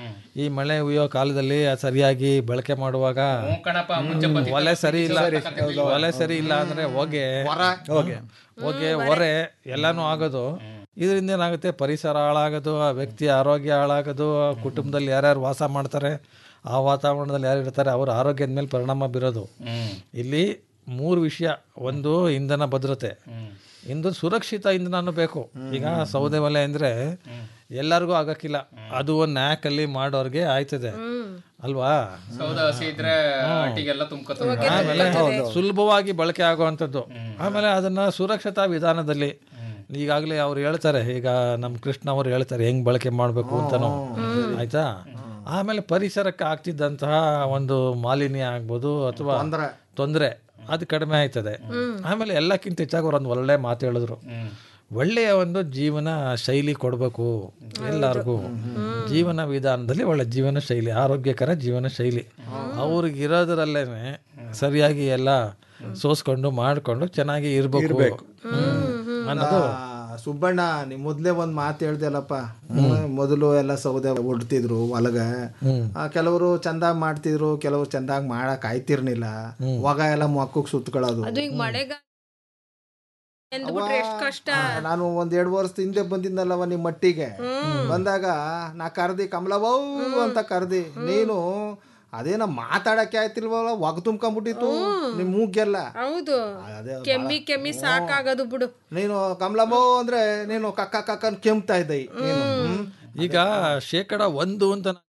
ಈ ಮಳೆ ಹುಯ್ಯೋ ಕಾಲದಲ್ಲಿ ಅದ್ ಸರಿಯಾಗಿ ಬಳಕೆ ಮಾಡುವಾಗ ಕಣಪ್ಪ, ಮುಂಚೆ ಬತ್ತಿತ್ತು. ಒಲೆ ಸರಿ ಇಲ್ಲ ಸರಿ, ಸರಿ. ಒಲೆ ಸರಿ ಇಲ್ಲ ಅಂದ್ರೆ ಹೊಗೆ ಹೊಗೆ ಹೊಗೆ ಹೊರೆ ಎಲ್ಲಾನು ಆಗೋದು ಇದರಿಂದ ಏನಾಗುತ್ತೆ ಪರಿಸರ ಹಾಳಾಗೋದು ಆ ವ್ಯಕ್ತಿಯ ಆರೋಗ್ಯ ಹಾಳಾಗೋದು ಆ ಕುಟುಂಬದಲ್ಲಿ ಯಾರ್ಯಾರು ವಾಸ ಮಾಡ್ತಾರೆ ಆ ವಾತಾವರಣದಲ್ಲಿ ಯಾರು ಇರ್ತಾರೆ ಅವ್ರ ಆರೋಗ್ಯದ ಮೇಲೆ ಪರಿಣಾಮ ಬೀರೋದು ಇಲ್ಲಿ ಮೂರು ವಿಷಯ ಒಂದು ಇಂಧನ ಭದ್ರತೆ ಇನ್ನೊಂದು ಸುರಕ್ಷಿತ ಇಂಧನನೂ ಬೇಕು ಈಗ ಸೌದೆ ಒಲೆ ಅಂದ್ರೆ ಎಲ್ಲರಿಗೂ ಆಗಕ್ಕಿಲ್ಲ ಅದು ಒಂದು ನ್ಯಾಕಲ್ಲಿ ಮಾಡೋರ್ಗೆ ಆಯ್ತದೆ ಅಲ್ವಾ ಸೌದ ಹಸಿ ಇದ್ರೆ ಅಟ್ಟಿಗೆಲ್ಲ ತುಂಬ್ಕೊತದೆ ಆಮೇಲೆ ಸುಲಭವಾಗಿ ಬಳಕೆ ಆಗುವಂಥದ್ದು ಆಮೇಲೆ ಅದನ್ನ ಸುರಕ್ಷತಾ ವಿಧಾನದಲ್ಲಿ ಈಗಾಗಲೇ ಅವ್ರು ಹೇಳ್ತಾರೆ ಈಗ ನಮ್ಮ ಕೃಷ್ಣ ಅವರು ಹೇಳ್ತಾರೆ ಹೆಂಗ್ ಬಳಕೆ ಮಾಡಬೇಕು ಅಂತಾನು ಆಯ್ತಾ ಆಮೇಲೆ ಪರಿಸರಕ್ಕೆ ಆಗ್ತಿದ್ದಂತಹ ಒಂದು ಮಾಲಿನ್ಯ ಆಗ್ಬೋದು ಅಥವಾ ತೊಂದರೆ ಅದು ಕಡಿಮೆ ಆಯ್ತದೆ ಆಮೇಲೆ ಎಲ್ಲಕ್ಕಿಂತ ಹೆಚ್ಚಾಗಿ ಅವ್ರು ಒಂದು ಒಳ್ಳೆ ಮಾತು ಹೇಳಿದ್ರು ಒಳ್ಳೆಯ ಒಂದು ಜೀವನ ಶೈಲಿ ಕೊಡಬೇಕು ಎಲ್ಲರಿಗೂ ಜೀವನ ವಿಧಾನದಲ್ಲಿ ಒಳ್ಳೆ ಜೀವನ ಶೈಲಿ ಆರೋಗ್ಯಕರ ಜೀವನ ಶೈಲಿ ಅವ್ರಿಗೆ ಇರೋದ್ರಲ್ಲೇ ಸರಿಯಾಗಿ ಎಲ್ಲ ಸೋಸ್ಕೊಂಡು ಮಾಡ್ಕೊಂಡು ಚೆನ್ನಾಗಿ ಇರ್ಬೇಕು ಅನ್ನೋದು ಆ, ಸುಬ್ಬಣ್ಣ ನೀ ಮೊದ್ಲೇ ಒಂದ್ ಮಾತು ಹೇಳ್ದಲ್ಲಪ್ಪ ಮೊದಲು ಎಲ್ಲ ಸೌದೆ ಹೊಡ್ತಿದ್ರು ಹೊಲಗ ಆ, ಕೆಲವರು ಚಂದಾಗ್ ಮಾಡ್ತಿದ್ರು ಕೆಲವರು ಚಂದಾಗ್ ಮಾಡಕ್ ಆಯ್ತಿರ್ನಿಲ್ಲ ಹೊಗ ಎಲ್ಲ ಮೊಕ್ಕಕ್ ಸುತ್ಕೊಳ್ಳೋದು ಅದು ಈಗ ಮಳೆಗಾಲ ಎಂದ್ಬಿಟ್ರೆ ಎಷ್ಟ್ ಕಷ್ಟ ಆ, ನಾನು ಒಂದ್ ಎರಡು ವರ್ಷದ ಹಿಂದೆ ಬಂದಿದ್ನಲ್ಲವ ನಿಮ್ಮ ಮಟ್ಟಿಗೆ ಬಂದಾಗ ನಾ ಕರ್ದಿ ಕಮಲವೌ ಅಂತ ಕರ್ದಿ ನೀನು ಅದೇನ ಮಾತಾಡಕ್ಕೆ ಆಯ್ತಿಲ್ವಲ್ಲ ಒಗ ತುಂಬ್ಕೊಂಡ್ಬಿಟ್ಟಿತ್ತು ನಿಮ್ ಮೂಗೆಲ್ಲ ಹೌದು ಅದೇ ಕೆಮ್ಮಿ ಕೆಮ್ಮಿ ಸಾಕಾಗೋದು ಬಿಡು ನೀನು ಕಮಲಮ್ಮೋ ಅಂದ್ರೆ ನೀನು ಕಕ್ಕ ಕಕ್ಕ ಕೆಮ್ತಾ ಇದ್ದ ನೀನು ಹ್ಮ್. ಈಗ ಶೇಕಡ ಒಂದು ಅಂತ ನಾ-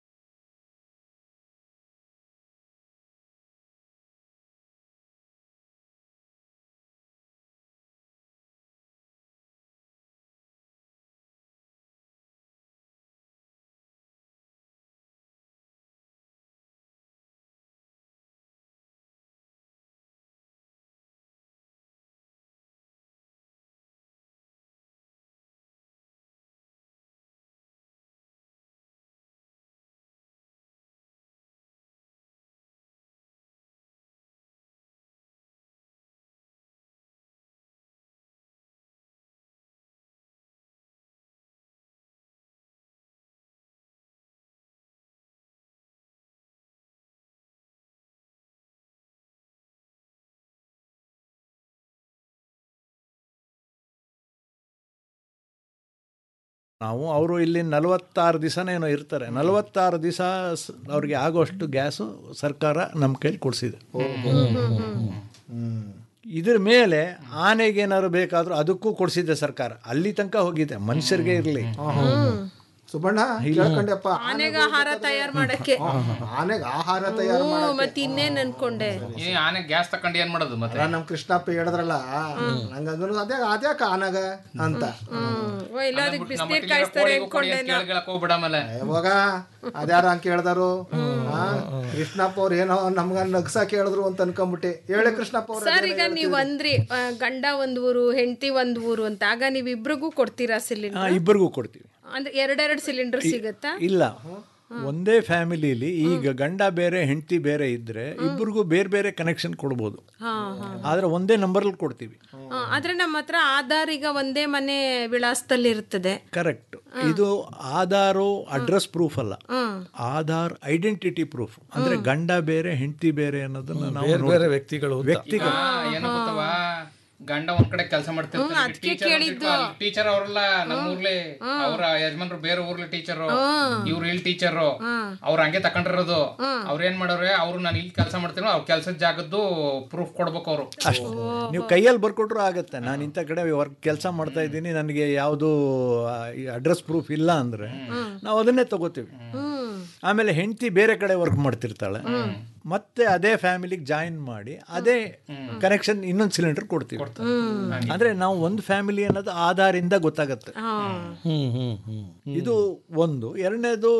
ನಾವು ಅವರು ಇಲ್ಲಿ ನಲವತ್ತಾರು ದಿವಸನೇನೋ ಇರ್ತಾರೆ ನಲವತ್ತಾರು ದಿವಸ ಅವ್ರಿಗೆ ಆಗೋಷ್ಟು ಗ್ಯಾಸು ಸರ್ಕಾರ ನಮ್ಮ ಕೈಲಿ ಕೊಡಿಸಿದೆ ಇದ್ರ ಮೇಲೆ ಆನೆಗೆ ಏನಾದ್ರು ಬೇಕಾದ್ರೂ ಅದಕ್ಕೂ ಕೊಡಿಸಿದೆ ಸರ್ಕಾರ ಅಲ್ಲಿ ತನಕ ಹೋಗಿದೆ ಮನುಷ್ಯರಿಗೆ ಇರಲಿ ಸುಬ್ಬಣ್ಣ ಕೇಳ್ಕೊಂಡೆಪ್ಪ ಆನೆಗೆ ಆಹಾರ ತಯಾರು ಮಾಡಕ್ಕೆ ಆನೆಗೆ ಆಹಾರ ತಯಾರು ಹ್ಞೂ ಮಾಡಕ್ಕೆ ಮತ್ತೆ ಇನ್ನೇನ್ ಅನ್ಕೊಂಡೆ ಈ ಆನೆ ಗ್ಯಾಸ್ ತಕೊಂಡು ಏನ್ ಮಾಡೋದು ಮತ್ತೆ ಅಲ್ಲ ನಮ್ ಕೃಷ್ಣಪ್ಪ ಹೇಳಿದ್ರಲ್ಲ ನಂಗಂದ್ರು ಅದೇ ಅದ್ಯಾಕ ಆನಗ ಅಂತ ಓ ಇಲ್ಲ ಅದಕ್ಕೆ ನಮ್ಮ ಬಿಸ್ನೀರ್ ಮಟ್ಟಿಗೆ ಕಾಯಿಸ್ತಾರೆ ಕೋಳಿಗೂ ಕೊಡಿ ಅನ್ಕೊಂಡೆ ಅಂತ ಕೇಳ್ಕೊಳಕ್ ಹೋಗ್ಬಿಡ ಆಮೇಲೆ ಯಾವಾಗ ಅದ್ಯಾರ ಹಂಗ ಕೇಳ್ದಾರು ಆ, ಕೃಷ್ಣಪ್ಪ ಅವ್ರು ಏನೋ ನಮ್ಗ ನಗ್ಸಕ್ ಹೇಳಿದ್ರು ಅಂತ ಅನ್ಕೊಂಬಿಟ್ಟೆ ಹೇಳಿ ಕೃಷ್ಣಪ್ಪ ಅವ್ರು ಸರ್ ಈಗ ನೀವ್ ಅಂದ್ರಿ ಆ, ಗಂಡ ಒಂದ್ ಊರು ಹೆಂಡತಿ ಒಂದ್ ಊರು ಅಂತ ಆಗ ನೀವ್ ಇಬ್ರಿಗೂ ಕೊಡ್ತೀರಾ ಸಿಲಿಂಡರ್ ಇಬ್ಬರಿಗೂ ಕೊಡ್ತೀವಿ ಅಂದ್ರೆ ಎರಡೆರಡು ಸಿಲಿಂಡರ್ ಸಿಗತ್ತಾ ಇಲ್ಲ ಒಂದೇ ಫ್ಯಾಮಿಲಿಲಿ ಈಗ ಗಂಡ ಬೇರೆ ಹೆಂಡತಿ ಬೇರೆ ಇದ್ರೆ ಇಬ್ಬರಿಗೂ ಬೇರೆ ಬೇರೆ ಕನೆಕ್ಷನ್ ಕೊಡ್ಬೋದು ಹಾ ಹಾ ಆದ್ರೆ ಒಂದೇ ನಂಬರಲ್ಲಿ ಕೊಡ್ತೀವಿ ಆ, ಆದ್ರೆ ನಮ್ಮ ಹತ್ರ ಆಧಾರ್ ಈಗ ಒಂದೇ ಮನೆ ವಿಳಾಸದಲ್ಲಿ ಇರ್ತದೆ ಕರೆಕ್ಟ್ ಇದು ಆಧಾರು ಅಡ್ರೆಸ್ ಪ್ರೂಫ್ ಅಲ್ಲ ಹ್ಮ್ ಆಧಾರ್ ಐಡೆಂಟಿಟಿ ಪ್ರೂಫ್ ಅಂದ್ರೆ ಗಂಡ ಬೇರೆ ಹೆಂಡತಿ ಬೇರೆ ಅನ್ನೋದನ್ನ ನಾವು ಬೇರೆ ಬೇರೆ ನೋಡ್ತೀವಿ. ವ್ಯಕ್ತಿಗಳು ಅಂತ. ವ್ಯಕ್ತಿಗಳು ಏನು ಗೊತ್ತವ ಗಂಡ ಒಂದ್ ಕಡೆ ಕೆಲಸ ಮಾಡ್ತಿರ್ತಾರೆ ಟೀಚರ್ ಅವ್ರಲ್ಲ ನಮ್ಮ ಊರ್ಲಿ ಅವ್ರ ಯಜಮಾನ್ರು ಬೇರೆ ಊರ್ಲಿ ಟೀಚರ್ ಇವ್ರು ಇಲ್ಲಿ ಟೀಚರ್ ಅವ್ರ ಹಂಗೆ ತಕೊಂಡಿರೋದು ಅವ್ರ ಏನ್ ಮಾಡೋರೆ ಅವ್ರು ನಾನು ಇಲ್ಲಿ ಕೆಲಸ ಮಾಡ್ತೀನೋ ಅವ್ರ ಕೆಲ್ಸದ ಜಾಗದ್ದು ಪ್ರೂಫ್ ಕೊಡ್ಬೇಕು ಅವ್ರು ಅಷ್ಟು ನೀವು ಕೈಯಲ್ಲಿ ಬರ್ಕೊಟ್ರು ಆಗತ್ತೆ ನಾನು ಇಂಥ ಕಡೆ ವರ್ಕ್ ಕೆಲಸ ಮಾಡ್ತಾ ಇದ್ದೀನಿ ನನಗೆ ಯಾವುದು ಅಡ್ರೆಸ್ ಪ್ರೂಫ್ ಇಲ್ಲ ಅಂದ್ರೆ ನಾವು ಅದನ್ನೇ ತಗೋತೀವಿ ಆಮೇಲೆ ಹೆಂಡತಿ ಬೇರೆ ಕಡೆ ವರ್ಕ್ ಮಾಡ್ತಿರ್ತಾಳೆ ಮತ್ತೆ ಅದೇ ಫ್ಯಾಮಿಲಿಗೆ ಜಾಯಿನ್ ಮಾಡಿ ಅದೇ ಕನೆಕ್ಷನ್ ಇನ್ನೊಂದು ಸಿಲಿಂಡರ್ ಕೊಡ್ತೀವಿ ಅಂದ್ರೆ ನಾವು ಒಂದು ಫ್ಯಾಮಿಲಿ ಅನ್ನೋದು ಆಧಾರಿಂದ ಗೊತ್ತಾಗತ್ತೆ ಹ್ಮ್ ಹ್ಮ್ ಹ್ಮ್ ಇದು ಒಂದು ಎರಡನೇದು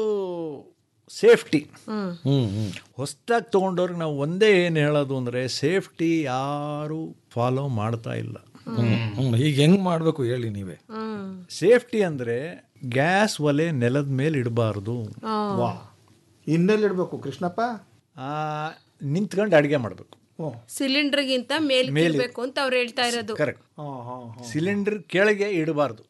ಸೇಫ್ಟಿ ಹ್ಮ್ ಹ್ಮ್ ಹೊಸ್ದಾಗಿ ತೊಗೊಂಡವ್ರಿಗೆ ನಾವು ಒಂದೇ ಏನು ಹೇಳೋದು ಅಂದರೆ ಸೇಫ್ಟಿ ಯಾರು ಫಾಲೋ ಮಾಡ್ತಾ ಇಲ್ಲ ಹ್ಮ್ ಹ್ಮ್ ಈಗ ಹೆಂಗ್ ಮಾಡ್ಬೇಕು ಹೇಳಿ ನೀವೇ ಸೇಫ್ಟಿ ಅಂದರೆ ಗ್ಯಾಸ್ ಒಲೆ ನೆಲದ ಮೇಲೆ ಇಡಬಾರ್ದು ವಾ ಇನ್ನೆಲ್ಲಿ ಇಡ್ಬೇಕು ಕೃಷ್ಣಪ್ಪ ನಿಂತ್ಕೊಂಡು ಅಡುಗೆ ಮಾಡಬೇಕು ಸಿಲಿಂಡರ್ಗಿಂತ ಮೇಲ್ ಮೇಲ್ ಇರ್ಬೇಕು ಅಂತ ಅವ್ರು ಹೇಳ್ತಾ ಇರೋದು ಕರೆಕ್ಟ್ ಸಿಲಿಂಡರ್ ಕೆಳಗೆ ಇಡಬಾರ್ದು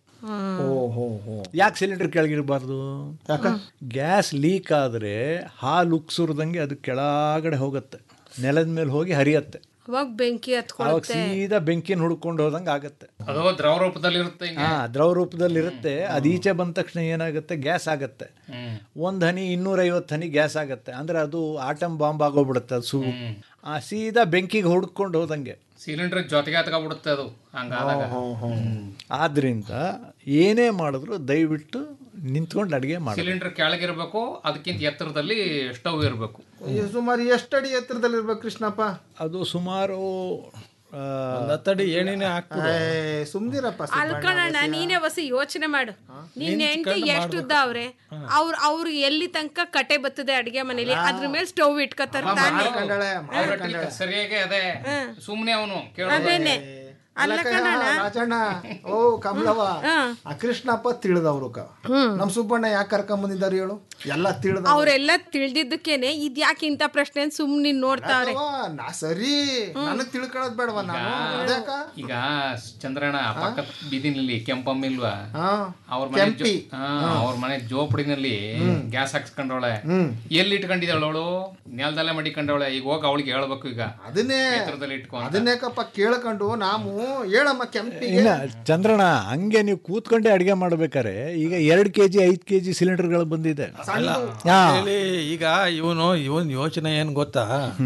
ಯಾಕೆ ಸಿಲಿಂಡರ್ ಕೆಳಗೆ ಇಡಬಾರ್ದು ಗ್ಯಾಸ್ ಲೀಕ್ ಆದರೆ ಹಾಲು ಉಕ್ಸುರ್ದಂಗೆ ಅದು ಕೆಳಗಡೆ ಹೋಗುತ್ತೆ ನೆಲದ ಮೇಲೆ ಹೋಗಿ ಹರಿಯತ್ತೆ ಅವಾಗ ಬೆಂಕಿ ಅವಾಗ ಹತ್ಕೊಳುತ್ತೆ ಸೀದಾ ಬೆಂಕಿನ ಹುಡ್ಕೊಂಡು ಹೋದಂಗೆ ಆಗತ್ತೆ ಅದು ದ್ರವ ರೂಪದಲ್ಲಿ ಇರುತ್ತೆ ಹಿಂಗೆ ಹಾ ದ್ರವ ರೂಪದಲ್ಲಿ ಇರುತ್ತೆ ಅದು ಈಚೆ ಬಂದ ತಕ್ಷಣ ಏನಾಗುತ್ತೆ ಗ್ಯಾಸ್ ಆಗುತ್ತೆ ಒಂದು ಹನಿ ಇನ್ನೂರೈವತ್ತು ಹನಿ ಗ್ಯಾಸ್ ಆಗುತ್ತೆ ಅಂದ್ರೆ ಅದು ಆಟಮ್ ಬಾಂಬ್ ಆಗೋಗ್ಬಿಡುತ್ತೆ ಅದು ಸು ಆ ಸೀದಾ ಬೆಂಕಿಗೆ ಹುಡ್ಕೊಂಡು ಹೋದಂಗೆ ಸಿಲಿಂಡರ್ ಜೊತೆಗೆ ಹತ್ಕೊಬಿಡುತ್ತೆ ಅದು ಹಂಗಾದಾಗ ಆದ್ರಿಂದ ಏನೇ ಮಾಡಿದ್ರು ದಯವಿಟ್ಟು ನಿಂತ್ಕೊಂಡು ಅಡುಗೆ ಮಾಡಿ ಸಿಲಿಂಡರ್ ಕೆಳಗಿರ್ಬೇಕು ಅದಕ್ಕಿಂತ ಎತ್ತರದಲ್ಲಿ ಸ್ಟವ್ ಇರಬೇಕು ಸುಮಾರು ಎಷ್ಟಡಿ ಎತ್ತರದಲ್ಲಿ ಇರ್ಬೇಕು ಕೃಷ್ಣಪ್ಪ ಅದು ಸುಮಾರು ಆ, ಹತ್ತಡಿ ಏನೇನೆ ಹಾಕ್ಬಿಡು ಏ, ಸುಮ್ನಿರಪ್ಪ ಅಲ್ಕಣಣ್ಣ ನೀನೇ ಹೊಸ ಯೋಚನೆ ಮಾಡು ನಿನ್ ಹೆಂಡತಿ ಎಷ್ಟು ಉದ್ದ ಅವ್ರೆ ಅವ್ರ ಅವ್ರು ಎಲ್ಲಿ ತನಕ ಕಟೆ ಬರ್ತದೆ ಅಡಿಗೆ ಮನೇಲಿ ಅದ್ರ ಮೇಲೆ ಸ್ಟವ್ ಇಟ್ಕೋತಾರ ತಾನೆ ಅವ್ರ ಸರಿಯಾಗಿ ಅದೇ ಸುಮ್ನೆ ಅವನು ಅದೇನೆ ಅಲ್ಲ ಕಣಣ್ಣ ರಾಜಣ್ಣ ಓ ಕಮಲವ ಆ ಕೃಷ್ಣಪ್ಪ ತಿಳಿದವ್ರು ಕ ನಮ್ ಸುಬ್ಬಣ್ಣ ಯಾಕೆ ಕರ್ಕೊಂಡ್ ಬಂದಿದ್ದಾರೆ ಹೇಳು ಎಲ್ಲ ತಿಳಿದ ಅವ್ರೆಲ್ಲ ತಿಳಿದಿದ್ದಕ್ಕೇನೆ ಇದ್ ಯಾಕೆ ಇಂತ ಪ್ರಶ್ನೆ ಅಂತ ಸುಮ್ನೆ ನೋಡ್ತಾವ್ರೆ ನಾ ಸರಿ ನನಗ್ ತಿಳ್ಕೊಳ್ಳೋದ್ ಬೇಡವಾ ನಾನು ಅದ್ಯಾಕ ಈಗ ಚಂದ್ರಣ್ಣ ಪಕ್ಕದ ಬೀದಿನಲ್ಲಿ ಕೆಂಪಮ್ಮ ಇಲ್ವಾ ಹಾ ಅವ್ರ ಮನೆ ಜೋ- ಕೆಂಪಿ. ಹಾ, ಅವ್ರ ಮನೆ ಜೋಪಡಿನಲ್ಲಿ ಗ್ಯಾಸ್ ಹಾಕ್ಸ್ಕೊಂಡವಳೆ ಎಲ್ಲಿ ಇಟ್ಕೊಂಡಿದ್ದಾಳ ಅವಳು ನೆಲದಲ್ಲೇ ಮಡಿಕೊಂಡವಳೆ ಈಗ ಹೋಗಿ ಅವಳಿಗೆ ಹೇಳ್ಬೇಕು ಈಗ ಅದನ್ನೇ ಎತ್ತರದಲ್ಲಿ ಇಟ್ಕೊ ಅಂತ. ಅದನ್ನೇಕಪ್ಪ ಕೇಳ್ಕೊಂಡು ನಾವು ಹೇಳಮ್ಮ ಕೆಂಪಿಗೆ ಇನ್ನ ಚಂದ್ರಣ್ಣ ಹಂಗೆ ನೀವು ಕೂತ್ಕೊಂಡೆ ಅಡಿಗೆ ಮಾಡ್ಬೇಕಾರೆ ಈಗ ಎರಡು ಕೆ ಜಿ ಐದು ಕೆ ಜಿ ಸಿಲಿಂಡರ್ಗಳು ಬಂದಿದೆ ಅಲ್ಲ ಹಾ. ಹೇಳಿ ಈಗ ಇವನು ಇವನ್ ಯೋಚನೆ ಏನ್ ಗೊತ್ತಾ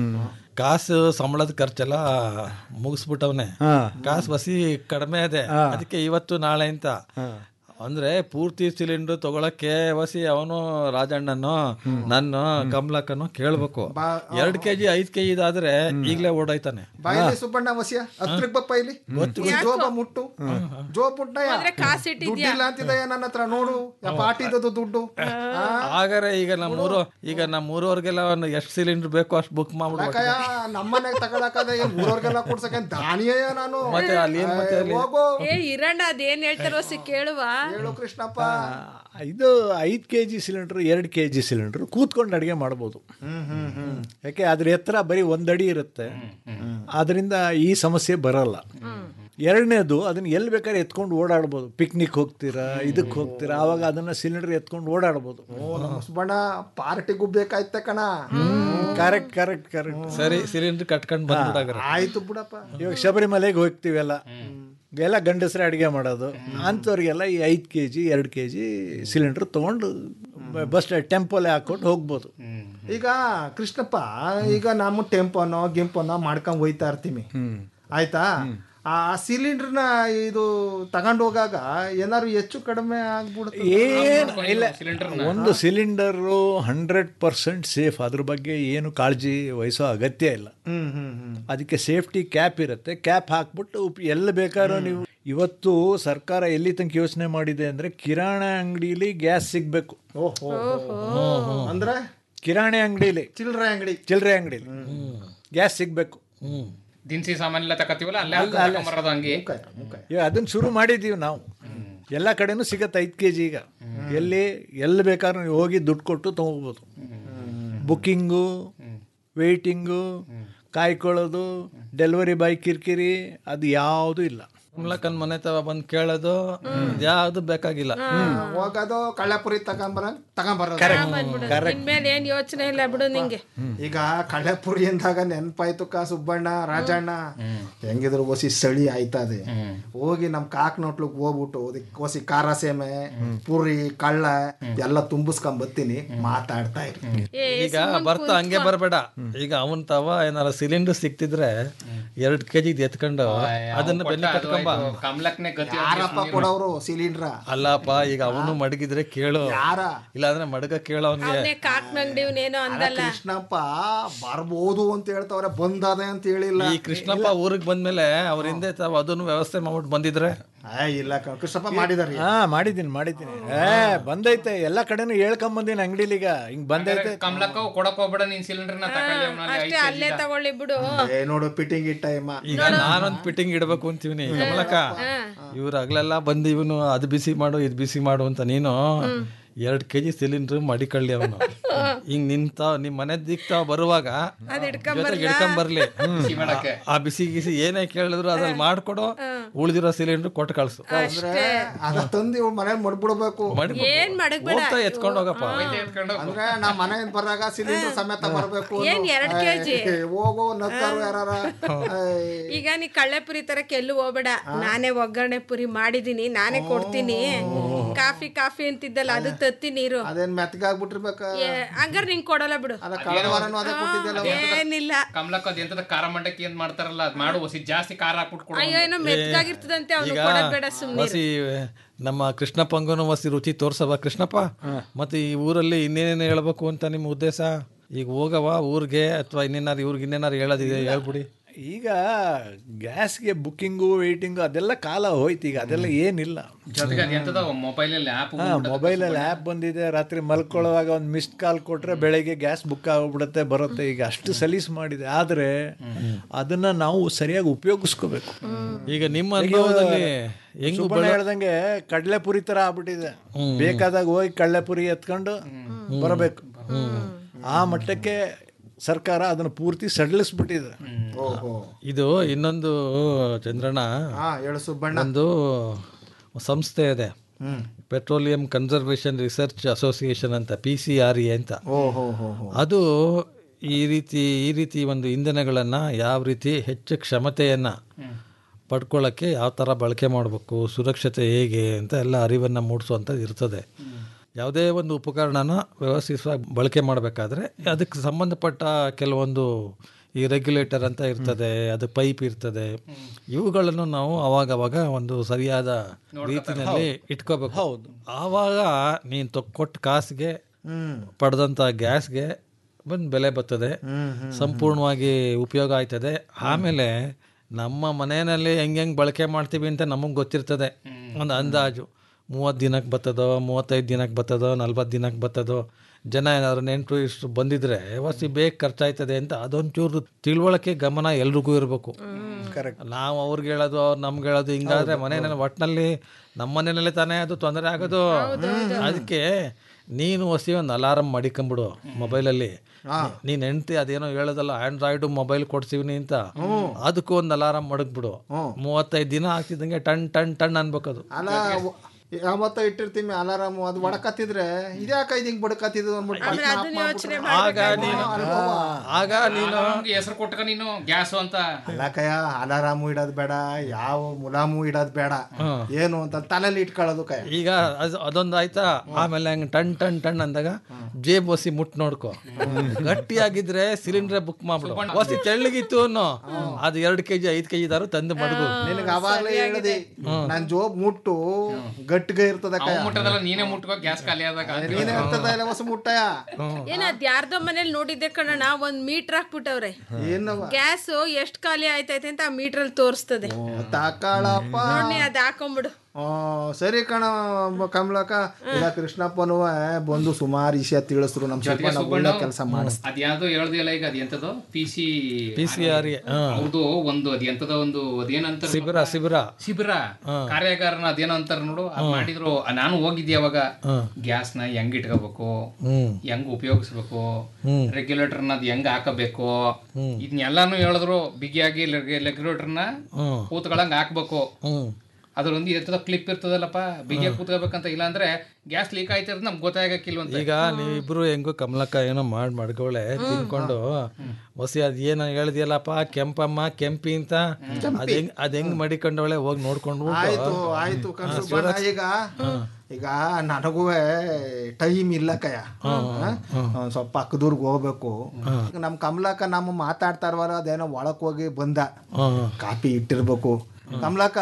ಕಾಸು ಸಂಬಳದ ಖರ್ಚೆಲ್ಲ ಮುಗಿಸ್ಬಿಟ್ಟವನೆ ಹಾ. ಕಾಸು ಬಸಿ ಕಡಿಮೆ ಇದೆ ಅದಕ್ಕೆ ಇವತ್ತು ನಾಳೆ ಅಂತ ಅಂದ್ರೆ ಪೂರ್ತಿ ಸಿಲಿಂಡರ್ ತಗೊಳಕ್ಕೆ ವಸಿ ಅವನು ರಾಜಣ್ಣನೋ ನನ್ನ ಕಮಲಕ್ಕನೋ ಕೇಳ್ಬೇಕು ಎರಡ್ ಕೆಜಿ ಐದ್ ಕೆಜಿ ಇದಾದ್ರೆ ಈಗ್ಲೇ ಓಡಾಯ್ತಾನೆ ಬಾಯಲ್ಲಿ ಸುಬ್ಬಣ್ಣ ವಸಿಯ ಹತ್ರಕ್ ಬಪ್ಪ ಇಲ್ಲಿ ಈ ಜೋಬ ಮುಟ್ಟು ಜೋಬ್ ಮುಟ್ಟಯ್ಯ ಅಂದ್ರೆ ಕಾಸು ಇಟ್ಟಿದ್ಯಾ? ದುಡ್ಡಿಲ್ಲ ಅಂತಿದಯ್ಯ ನನ್ನ ಹತ್ರ ನೋಡು ಪಾಟಿದದು ದುಡ್ಡು ಆ? ಹಾಗಾರೆ ಈಗ ನಮ್ಮೂರು ಈಗ ನಮ್ಮೂರವ್ರಿಗೆಲ್ಲ ಒಂದು ಎಷ್ಟು ಸಿಲಿಂಡರ್ ಬೇಕು ಅಷ್ಟು ಬುಕ್ ಮಾಡ್ಬಿಡ್ಬೇಕು ಯಾಕಯ್ಯ ನಮ್ಮನೆಗೆ ತಗೊಳಕದ ಊರವ್ರಿಗೆಲ್ಲ ಕೊಡ್ಸಕ್ಕೆ ದಾನಿಯಯ್ಯ ನಾನು ಮತ್ತೆ ಅಲ್ಲಿ ಏನ್ ಮತ್ತೆ ಅಲ್ಲಿ? ಏ, ಹೋಗು ಏ ಇರಣ್ಣ ಅದೇನ್ ಹೇಳ್ತಾರೋ ಸಿ ಕೇಳುವ ಹೇಳು ಕೃಷ್ಣಪ್ಪ ಇದು ಐದು ಕೆ ಜಿ ಸಿಲಿಂಡರ್ ಎರಡು ಕೆ ಜಿ ಸಿಲಿಂಡರ್ ಕೂತ್ಕೊಂಡು ಅಡುಗೆ ಮಾಡ್ಬೋದು ಯಾಕೆ ಅದ್ರ ಎತ್ತರ ಬರೀ ಒಂದಡಿ ಇರುತ್ತೆ ಅದರಿಂದ ಈ ಸಮಸ್ಯೆ ಬರಲ್ಲ ಎರಡನೇದು ಅದನ್ನ ಎಲ್ಲಿ ಬೇಕಾದ್ರೆ ಎತ್ಕೊಂಡು ಓಡಾಡ್ಬೋದು ಪಿಕ್ನಿಕ್ ಹೋಗ್ತೀರಾ ಇದಕ್ಕೆ ಹೋಗ್ತೀರಾ ಆವಾಗ ಅದನ್ನ ಸಿಲಿಂಡರ್ ಎತ್ಕೊಂಡು ಓಡಾಡ್ಬೋದು ಓ ನಮ್ಮ ಸುಬ್ಬಣ್ಣ ಪಾರ್ಟಿಗೂ ಬೇಕಾಯ್ತ ಕಣ ಕರೆಕ್ಟ್ ಕರೆಕ್ಟ್ ಕರೆಕ್ಟ್ ಸರಿ ಸಿಲಿಂಡರ್ ಕಟ್ಕೊಂಡು ಬಂದ್ಬಿಡಾಗ್ರ ಆಯ್ತು ಬಿಡಪ್ಪ ಇವಾಗ ಶಬರಿಮಲೆಗೆ ಹೋಗ್ತೀವೆಲ್ಲ ಎಲ್ಲ ಗಂಡಸರೇ ಅಡುಗೆ ಮಾಡೋದು ಅಂಥವ್ರಿಗೆಲ್ಲ ಈ ಐದು ಕೆ ಜಿ ಎರಡು ಕೆ ಜಿ ಸಿಲಿಂಡರ್ ತೊಗೊಂಡು ಬಸ್ ಟೆಂಪೋಲೆ ಹಾಕ್ಕೊಂಡು ಹೋಗ್ಬೋದು ಈಗ ಕೃಷ್ಣಪ್ಪ ಈಗ ನಮ್ಮ ಟೆಂಪೋನೋ ಗಿಂಪೋನೋ ಮಾಡ್ಕೊಂಡ್ ಹೋಯ್ತಾ ಇರ್ತೀವಿ ಆಯ್ತಾ ಆ ಸಿಲಿಂಡರ್ನ ಇದು ತಗೊಂಡು ಹೋಗಾಗ ಏನಾದ್ರು ಹೆಚ್ಚು ಕಡಿಮೆ ಆಗ್ಬಿಡುತ್ತೆ ಏನು ಇಲ್ಲ ಒಂದು ಸಿಲಿಂಡರು ಹಂಡ್ರೆಡ್ ಪರ್ಸೆಂಟ್ ಸೇಫ್ ಅದ್ರ ಬಗ್ಗೆ ಏನು ಕಾಳಜಿ ವಹಿಸೋ ಅಗತ್ಯ ಇಲ್ಲ ಹ್ಮ್ ಹ್ಮ್ ಹ್ಮ್ ಅದಕ್ಕೆ ಸೇಫ್ಟಿ ಕ್ಯಾಪ್ ಇರುತ್ತೆ ಕ್ಯಾಪ್ ಹಾಕ್ಬಿಟ್ಟು ಉಪ್- ಎಲ್ಲಿ ಬೇಕಾದ್ರೂ ನೀವು ಇವತ್ತು ಸರ್ಕಾರ ಎಲ್ಲಿ ತನಕ ಯೋಚನೆ ಮಾಡಿದೆ ಅಂದ್ರೆ ಕಿರಾಣಿ ಅಂಗಡಿಲಿ ಗ್ಯಾಸ್ ಸಿಗ್ಬೇಕು ಓಹೋ ಅಂದ್ರೆ ಕಿರಾಣಿ ಅಂಗಡಿಲಿ ಚಿಲ್ಲರೆ ಅಂಗಡಿ ಚಿಲ್ಲರೆ ಅಂಗಡಿಲಿ ಗ್ಯಾಸ್ ಸಿಗ್ಬೇಕು ದಿನಸಿ ಸಾಮಾನೆಲ್ಲ ತಕತೀವಲ್ಲ ಅಲ್ಲೇ ಬರೋದು ಹಂಗೆ ಈಗ ಅದನ್ನ ಶುರು ಮಾಡಿದ್ದೀವಿ ನಾವು ಎಲ್ಲ ಕಡೆನೂ ಸಿಗತ್ತೆ ಐದು ಕೆ ಜಿ ಈಗ ಎಲ್ಲಿ ಎಲ್ಲಿ ಬೇಕಾದ್ರೂ ನೀವು ಹೋಗಿ ದುಡ್ಡು ಕೊಟ್ಟು ತೊಗೋಬೋದು ಬುಕ್ಕಿಂಗು ವೇಯ್ಟಿಂಗು ಕಾಯ್ಕೊಳ್ಳೋದು ಡೆಲಿವರಿ ಬಾಯ್ ಕಿರಿಕಿರಿ ಅದು ಯಾವುದೂ ಇಲ್ಲ ಕಮಲಕ್ಕನ್ ಮನೆ ತವ ಬಂದು ಕೇಳೋದು ಯಾವ್ದು ಬೇಕಾಗಿಲ್ಲ ಹೋಗೋದು ಕಳ್ಳೆಪುರಿ ತಗೊಂಬರ ತಗೊಂಬರೋದು ಇನ್ಮೇಲೆ ಏನ್ ಯೋಚನೆ ಇಲ್ಲ ಬಿಡು ನಿಂಗೆ ಈಗ ಕಳ್ಳೆಪುರಿ ಅಂದಾಗ ನೆನ್ಪಾಯ್ತು ಕಾ ಸುಬ್ಬಣ್ಣ ರಾಜಣ್ಣ ಹೆಂಗಿದ್ರು ಒಸಿ ಸಳಿ ಆಯ್ತದೆ ಹೋಗಿ ನಮ್ ಕಾಕ್ ನೋಟ್ಲಿಗ್ ಹೋಗ್ಬಿಟ್ಟು ಅದಕ್ಕೆ ಒಸಿ ಖಾರ ಸೇಮೆ ಪುರಿ ಕಳ್ಳ ಎಲ್ಲ ತುಂಬಿಸ್ಕೊಂಡ್ ಬರ್ತೀನಿ ಮಾತಾಡ್ತಾ ಇರ್ತೀನಿ ಈಗ ಬರ್ತಾ ಹಂಗೆ ಬರಬೇಡ ಈಗ ಅವನ್ ತವ ಏನಾರ ಸಿಲಿಂಡರ್ ಸಿಕ್ತಿದ್ರೆ ಎರಡ್ ಕೆಜಿ ಎತ್ಕೊಂಡು ಅದನ್ನ ಬೆನ್ನಿ ಕಟ್ಕೊಂಬ ಕಮಲಕ್ನೆ ಗತಿ ಯಾರಪ್ಪ ಕೊಡೋರು ಸಿಲಿಂಡ್ರ ಅಲ್ಲಪ್ಪ ಈಗ ಅವನು ಮಡಗಿದ್ರೆ ಕೇಳು ಯಾರ ಇಲ್ಲಾಂದ್ರೆ ಮಡಗ ಕೇಳೋ ಅವ್ನಿಗೆ ಅವನೇ ಕಾಕ್ನಂಗಡಿವ್ನೇನೋ ಅಂದಲ್ಲ ಕೃಷ್ಣಪ್ಪ ಬರ್ಬೋದು ಅಂತ ಹೇಳ್ತವ್ರೆ ಬಂದದೆ ಅಂತ ಹೇಳಿಲ್ಲ ಈ ಕೃಷ್ಣಪ್ಪ ಊರಿಗೆ ಬಂದ್ಮೇಲೆ ಅವ್ರ ಹಿಂದೆ ತಾವು ಅದನ್ನು ವ್ಯವಸ್ಥೆ ಮಾಡ್ಬಿಟ್ಟು ಬಂದಿದ್ರೆ ಏ, ಇಲ್ಲ ಕ- ಕೃಷ್ಣಪ್ಪ ಮಾಡಿದಾರೆ ಹಾ ಮಾಡಿದ್ದೀನಿ ಮಾಡಿದ್ದೀನಿ ಏ ಬಂದೈತೆ ಎಲ್ಲ ಕಡೆನೂ ಹೇಳ್ಕೊಂಬಂದಿನಿ ಅಂಗಡಿಲೀಗ ಹಿಂಗ್ ಬಂದೈತೆ ಕಮಲಕ್ಕ ಕೊಡಕ್ ಹೋಗ್ಬೇಡ ನೀನ್ ಸಿಲಿಂಡರ್ ನ ತಕೊಳ್ಳಿ ಅವ್ನಲ್ಲಿ ಅಷ್ಟೇ ಅಲ್ಲೇ ತಗೊಳ್ಳಿ ಬಿಡು ಏ ನೋಡು ಪಿಟಿಂಗ್ ಇಟ್ಟ ಅಮ್ಮ ಈಗ ನಾನೊಂದ್ ಫಿಟ್ಟಿಂಗ್ ಇಡ್ಬೇಕು ಅಂತೀವಿನಿ ಕಮಲಕ್ಕ ಇವ್ರು ಹಗ್ಲೆಲ್ಲ ಬಂದು ಇವನು ಅದು ಬಿಸಿ ಮಾಡು ಇದು ಬಿಸಿ ಮಾಡು ಅಂತ ನೀನು ಎರಡ್ ಕೆಜಿ ಸಿಲಿಂಡರ್ ಮಡಿಕಳ್ಳಿ ಅವನು ಹಿಂಗ್ ನಿಂತ ನಿಮ್ ಮನೆ ದಿಕ್ತಾವ ಬರುವಾಗ ಜೊತೆಗೆ ಹಿಡ್ಕೊಂಡ್ ಬರ್ಲಿ ಆ ಬಿಸಿ ಗಿಸಿ ಏನೇ ಕೇಳಿದ್ರು ಅದ್ರಲ್ಲಿ ಮಾಡ್ಕೊಡು ಉಳಿದಿರೋ ಸಿಲಿಂಡರ್ ಕೊಟ್ಟು ಕಳ್ಸು ಅಂದ್ರೆ ಅದ ತಂದು ಇವ್ ಮನೇಲಿ ಮಡ್ಬಿಡ್ಬೇಕು ಮಡ್ಬಿಡು. ಏನ್ ಮಡಗ್ಬೇಡ ಹೋಗ್ತಾ ಎತ್ಕೊಂಡು ಹೋಗಪ್ಪ ಅಂದ್ರೆ ನಾ ಮನೆಯಿಂದ ಬರಾಗ ಸಿಲಿಂಡರ್ ಸಮೇತ ಬರ್ಬೇಕು ಏನ್ ಎರಡ್ ಕೆಜಿ? ಹೋಗೋ ನಕ್ಕರು ಯಾರಾರ ಈಗ ನೀ ಕಳ್ಳೆಪುರಿ ತರಕ್ಕೆ ಎಲ್ಲೂ ಹೋಗ್ಬೇಡ ನಾನೇ ಒಗ್ಗರಣೆ ಪುರಿ ಮಾಡಿದೀನಿ ನಾನೇ ಕೊಡ್ತೀನಿ ಕಾಫಿ ಕಾಫಿ ಅಂತಿದ್ದಲ್ಲ ಅದು ತತ್ತಿ ನೀರು ಅದೇನ್ ಮೆತ್ತಗಾಗ್ಬಿಟ್ಟಿರ್ಬೇಕ ಏ, ಹಂಗಾರ್ ನಿಂಗ್ ಕೊಡಲ್ಲ ಬಿಡು ಅದ ಕಳೆದವಾರನು ಅದೇ ಕೊಟ್ಟಿದ್ದೆಲ್ಲ ಏನಿಲ್ಲ ಕಮಲಕ್ಕ ಅದ್ ಎಂತದ ಖಾರ ಮಂಡಕ್ಕಿ ಅಂತ ಮಾಡ್ತಾರಲ್ಲ ಅದ್ ಮಾಡು ಹೊಸಿ ಜಾಸ್ತಿ ಖಾರ ಹಾಕ್ಬಿಟ್ಟು ಕೊಡು ಅಯ್ಯೋ ಏನೋ ಮೆತ್ತಗಾಗಿರ್ತದಂತೆ ಅವ್ನು ಈಗ ಕೊಡೋದ್ ಬೇಡ ಸುಮ್ನೆ ವಸಿ ನಮ್ಮ ಕೃಷ್ಣಪ್ಪಂಗನು ವಸಿ ರುಚಿ ತೋರ್ಸವ ಕೃಷ್ಣಪ್ಪ ಮತ್ತೆ ಈ ಊರಲ್ಲಿ ಇನ್ನೇನೇನು ಹೇಳ್ಬೇಕು ಅಂತ ನಿಮ್ಮ ಉದ್ದೇಶ ಈಗ ಹೋಗವ ಊರಿಗೆ ಅಥವಾ ಇನ್ನೇನಾರು ಇವ್ರಿಗೆ ಇನ್ನೇನಾರು ಹೇಳೋದಿದೆ ಹೇಳ್ಬಿಡಿ ಈಗ ಗ್ಯಾಸ್ಗೆ ಬುಕ್ಕಿಂಗು ವೇಟಿಂಗು ಅದೆಲ್ಲ ಕಾಲ ಹೋಯ್ತು ಈಗ ಅದೆಲ್ಲ ಏನಿಲ್ಲ ಜೊತೆಗೆ ಅದ್ ಎಂತದ ಮೊಬೈಲ್ ಅಲ್ಲಿ ಆಪ್ ಹಾ ಮೊಬೈಲಲ್ಲಿ ಆ್ಯಪ್ ಬಂದಿದೆ ರಾತ್ರಿ ಮಲ್ಕೊಳ್ಳುವಾಗ ಒಂದು ಮಿಸ್ಡ್ ಕಾಲ್ ಕೊಟ್ರೆ ಬೆಳಗ್ಗೆ ಗ್ಯಾಸ್ ಬುಕ್ ಆಗ್ಬಿಡುತ್ತೆ ಬರುತ್ತೆ ಈಗ ಅಷ್ಟು ಸಲೀಸ್ ಮಾಡಿದೆ ಆದರೆ ಅದನ್ನ ನಾವು ಸರಿಯಾಗಿ ಉಪಯೋಗಿಸ್ಕೋಬೇಕು ಈಗ ನಿಮ್ಮ ಅನುಭವದಲ್ಲಿ ಹೆಂಗ್ ಸುಬ್ಬಣ್ಣ ಹೇಳ್ದಂಗೆ ಕಡಲೆಪುರಿ ತರ ಆಗ್ಬಿಟ್ಟಿದೆ ಬೇಕಾದಾಗ ಹೋಗಿ ಕಡಲೆಪುರಿ ಎತ್ಕೊಂಡು ಬರಬೇಕು ಆ ಮಟ್ಟಕ್ಕೆ ಸರ್ಕಾರ ಅದನ್ನು ಪೂರ್ತಿ ಸಡಿಲಿಸ್ಬಿಟ್ಟಿದೆ ಓಹೋ ಇದು ಇನ್ನೊಂದು ಚಂದ್ರಣ್ಣ ಹಾ ಹೇಳು ಸುಬ್ಬಣ್ಣ ಒಂದು ಸಂಸ್ಥೆ ಇದೆ ಪೆಟ್ರೋಲಿಯಂ ಕನ್ಸರ್ವೇಷನ್ ರಿಸರ್ಚ್ ಅಸೋಸಿಯೇಷನ್ ಅಂತ ಪಿ ಸಿ ಆರ್ ಇ ಅಂತ ಓಹೋ ಹೋ ಹೋ ಅದು ಈ ರೀತಿ ಈ ರೀತಿ ಒಂದು ಇಂಧನಗಳನ್ನು ಯಾವ ರೀತಿ ಹೆಚ್ಚು ಕ್ಷಮತೆಯನ್ನು ಪಡ್ಕೊಳ್ಳೋಕ್ಕೆ ಯಾವ ಥರ ಬಳಕೆ ಮಾಡಬೇಕು ಸುರಕ್ಷತೆ ಹೇಗೆ ಅಂತ ಎಲ್ಲ ಅರಿವನ್ನು ಮೂಡಿಸುವಂಥದ್ದು ಇರ್ತದೆ ಯಾವುದೇ ಒಂದು ಉಪಕರಣನ ವ್ಯವಸ್ಥಿತವಾಗಿ ಬಳಕೆ ಮಾಡಬೇಕಾದ್ರೆ ಅದಕ್ಕೆ ಸಂಬಂಧಪಟ್ಟ ಕೆಲವೊಂದು ಈ ರೆಗ್ಯುಲೇಟರ್ ಅಂತ ಇರ್ತದೆ ಅದು ಪೈಪ್ ಇರ್ತದೆ ಇವುಗಳನ್ನು ನಾವು ಅವಾಗ ಅವಾಗ ಒಂದು ಸರಿಯಾದ ರೀತಿಯಲ್ಲಿ ಇಟ್ಕೋಬೇಕು ಹೌದು ಆವಾಗ ನೀನು ಕೊಟ್ಟ ಕಾಸಿಗೆ ಪಡೆದಂಥ ಗ್ಯಾಸ್ಗೆ ಬಂದು ಬೆಲೆ ಬರ್ತದೆ ಸಂಪೂರ್ಣವಾಗಿ ಉಪಯೋಗ ಆಯ್ತದೆ ಆಮೇಲೆ ನಮ್ಮ ಮನೆಯಲ್ಲಿ ಹೆಂಗೆ ಹೆಂಗೆ ಬಳಕೆ ಮಾಡ್ತೀವಿ ಅಂತ ನಮಗೆ ಗೊತ್ತಿರ್ತದೆ ಒಂದು ಅಂದಾಜು ಮೂವತ್ತು ದಿನಕ್ಕೆ ಬರ್ತದೋ ಮೂವತ್ತೈದು ದಿನಕ್ಕೆ ಬರ್ತದೋ ನಲ್ವತ್ತು ದಿನಕ್ಕೆ ಬರ್ತದೋ ಜನ ಏನಾದ್ರು ನೆಂಟರು ಇಷ್ಟು ಬಂದಿದ್ರೆ ವಸಿ ಬೇಗ ಖರ್ಚಾಯ್ತದೆ ಅಂತ ಅದೊಂಚೂರು ತಿಳುವಳಿಕೆ ಗಮನ ಎಲ್ರಿಗೂ ಇರಬೇಕು ನಾವು ಅವ್ರಿಗೆ ಹೇಳೋದು ಅವ್ರು ನಮ್ಗೆ ಹೇಳೋದು ಹಿಂಗಾದ್ರೆ ಮನೆಯಲ್ಲಿ ಒಟ್ಟಿನಲ್ಲಿ ನಮ್ಮ ಮನೆಯಲ್ಲೇ ತಾನೇ ಅದು ತೊಂದರೆ ಆಗೋದು ಅದಕ್ಕೆ ನೀನು ಹೊಸಿ ಒಂದು ಅಲಾರಂ ಮಾಡಿಕೊಂಬಿಡು ಮೊಬೈಲಲ್ಲಿ ನೀನ್ ಹೆಂಡ್ತಿ ಅದೇನೋ ಹೇಳೋದಲ್ಲ ಆಂಡ್ರಾಯ್ಡು ಮೊಬೈಲ್ ಕೊಡ್ಸಿವ್ನಿ ಅಂತ ಅದಕ್ಕೂ ಒಂದು ಅಲಾರಂ ಮಡಗ್ಬಿಡು ಮೂವತ್ತೈದು ದಿನ ಆಗ್ತಿದ್ದಂಗೆ ಟನ್ ಟನ್ ಟನ್ ಅನ್ಬೇಕದು ಅಲ್ಲ ಯಾವತ್ತ ಇಟ್ಟಿರ್ತೀವಿ ಅಲಾರಾಮು ಅದು ಒಡಕತ್ತಿದ್ರೆ ಇದ್ಯಾಕ ಇದು ಹಿಂಗ್ ಬಡಕತ್ತಿದ್ದು ಅಂದ್ಬಿಟ್ಟು ಆಗ ನೀನು ಆಗ ನೀನು ಹೆಸರು ಕೊಟ್ಟಕ ನೀನು ಗ್ಯಾಸು ಅಂತ ಅಲ್ಲ ಕಯ ಅಲಾರಾಮು ಇಡೋದ್ ಬೇಡ ಯಾವ ಮುಲಾಮು ಇಡೋದ್ ಬೇಡ ಏನು ಅಂತ ತಲೆಯಲ್ಲಿ ಇಟ್ಕೊಳ್ಳೋದು ಕಯ ಈಗ ಅದು ಅದೊಂದು ಆಯ್ತಾ ಆಮೇಲೆ ಹಂಗೆ ಟನ್ ಟನ್ ಟನ್ ಅಂದಾಗ ಜೇಬ್ ಒಸಿ ಮುಟ್ ನೋಡ್ಕೊ ಗಟ್ಟಿಯಾಗಿದ್ರೆ ಸಿಲಿಂಡರ್ ಬುಕ್ ಮಾಡ್ಬಿಡು ಒಸಿ ತೆಳ್ಳಗಿತ್ತು ಅನ್ನೋ ಅದು ಎರಡು ಕೆಜಿ ಐದು ಕೆಜಿ ದಾರು ತಂದು ಮಡಗು ನಿನಗೆ ಅವಾಗ್ಲೇ ಹೇಳಿದೆ ನನ್ ಜೋಬ್ ಮುಟ್ಟು ಗಟ್ಟಿಗೆ ಇರ್ತದ ಕಯ ಅವ್ನ್ ಮುಟ್ಟದಲ್ಲ ನೀನೇ ಮುಟ್ಕೋ ಗ್ಯಾಸ್ ಖಾಲಿ ಆದಾಗ ನೀನೇ ಇರ್ತದ ಇಲ್ಲ ಹೊಸ ಮುಟ್ಟಯ ಏನ ಅದ್ ಯಾರ್ದೋ ಮನೇಲಿ ನೋಡಿದ್ದೆ ಕಣಣ್ಣ ಒಂದ್ ಮೀಟರ್ ಹಾಕ್ಬಿಟ್ಟವ್ರೆ ಏನವ ಗ್ಯಾಸ್ ಎಷ್ಟ್ ಖಾಲಿ ಆಯ್ತೈತೆ ಅಂತ ಆ ಮೀಟರ್ ಅಲ್ಲಿ ತೋರಿಸ್ತದೆ ತಾಕಾಳಪ್ಪ ನೋಡಿ ಅದ್ ಹಾಕೊಂಬಿಡು ಆ, ಸರಿ ಕಣ ಬ- ಕಮಲಕ್ಕ ಇಲ್ಲ ಕೃಷ್ಣಪ್ಪನು ಬಂದು ಸುಮಾರು ವಿಷಯ ತಿಳಿಸಿದ್ರು ನಮ್ ಜೊತೆಗೆ ಸ್ವಲ್ಪ ಸುಬ್ಬಣ್ಣ ಒಳ್ಳೆ ಕೆಲಸ ಮಾಡಿಸ್ ಅದ್ಯಾವ್ದೋ ಹೇಳ್ದಿಲ್ಲ ಈಗ ಅದ್ ಎಂತದೋ ಪಿ ಸಿ PCR ಗೆ, ಹಾ. ಹೌದು ಒಂದು ಅದ್ ಎಂತದೋ ಒಂದು ಅದೇನಂತ ಶಿಬಿರ ಶಿಬಿರ ಶಿಬಿರ ಕಾರ್ಯಾಗಾರನ ಅದೇನೋ ಅಂತಾರ ನೋಡು ಅದ್ ಮಾಡಿದ್ರು ಆ, ನಾನು ಹೋಗಿದ್ದೆ ಅವಾಗ ಗ್ಯಾಸ್ ನ ಹೆಂಗ್ ಇಟ್ಕೋಬೇಕು ಹ್ಮ್ ಹೆಂಗ್ ಉಪಯೋಗಿಸ್ಬೇಕು ಹ್ಮ್. ರೆಗ್ಯುಲೇಟರ್ ನ ಅದ್ ಹೆಂಗ್ ಹಾಕಬೇಕು ಇದನ್ನೆಲ್ಲಾನು ಹೇಳಿದ್ರು ಬಿಗಿಯಾಗಿ ರೆಗ್ಯುಲೇಟರ್ ನ ಹ್ಮ್. ಕೂತ್ಗಳಂಗ್ ಹಾಕ್ಬೇಕು ಹ್ಮ್ ಅದ್ರೊಂದು ಇರ್ತದ ಕ್ಲಿಪ್ ಇರ್ತದಲ್ಲಪ್ಪ ಬಿಗಿಯಾಗಿ ಕೂತ್ಕೋಬೇಕಂತ ಇಲ್ಲ ಅಂದ್ರೆ ಗ್ಯಾಸ್ ಲೀಕ್ ಆಯ್ತಿರೋದು ನಮ್ಗೆ ಗೊತ್ತಾಗಕ್ಕಿಲ್ವಂತ ಈಗ ನೀವಿಬ್ರು ಹೆಂಗೋ ಕಮಲಕ್ಕ ಏನೋ ಮಾಡಿ ಮಡ್ಗೋಳೆ ತಿನ್ಕೊಂಡು ಹೊಸಿ ಅದ್ ಏನ ಹೇಳಿದ್ಯಲ್ಲಪ್ಪ ಕೆಂಪಮ್ಮ ಕೆಂಪಿ ಅಂತ ಅದ್ ಹೆಂಗ್ ಅದ್ ಹೆಂಗ್ ಮಡಿಕೊಂಡವಳೆ ಹೋಗಿ ನೋಡ್ಕೊಂಡು ಆಯ್ತು ಆಯ್ತು ಕಣ್ ಸುಬ್ಬಣ್ಣ ಈಗ ಈಗ ನನಗೂ ಟೈಮ್ ಇಲ್ಲ ಕಯ ಒಂದ್ ಸ್ವಲ್ಪ ಪಕ್ಕದೂರ್ಗ್ ಹೋಗ್ಬೇಕು ಈಗ ನಮ್ ಕಮಲಕ್ಕ ನಮ್ಮ ಮಾತಾಡ್ತಾರವಲ್ಲ ಅದೇನೋ ಒಳಕ್ ಹೋಗಿ ಬಂದ ಕಾಪಿ ಇಟ್ಟಿರ್ಬೇಕು ಕಮಲಕ್ಕ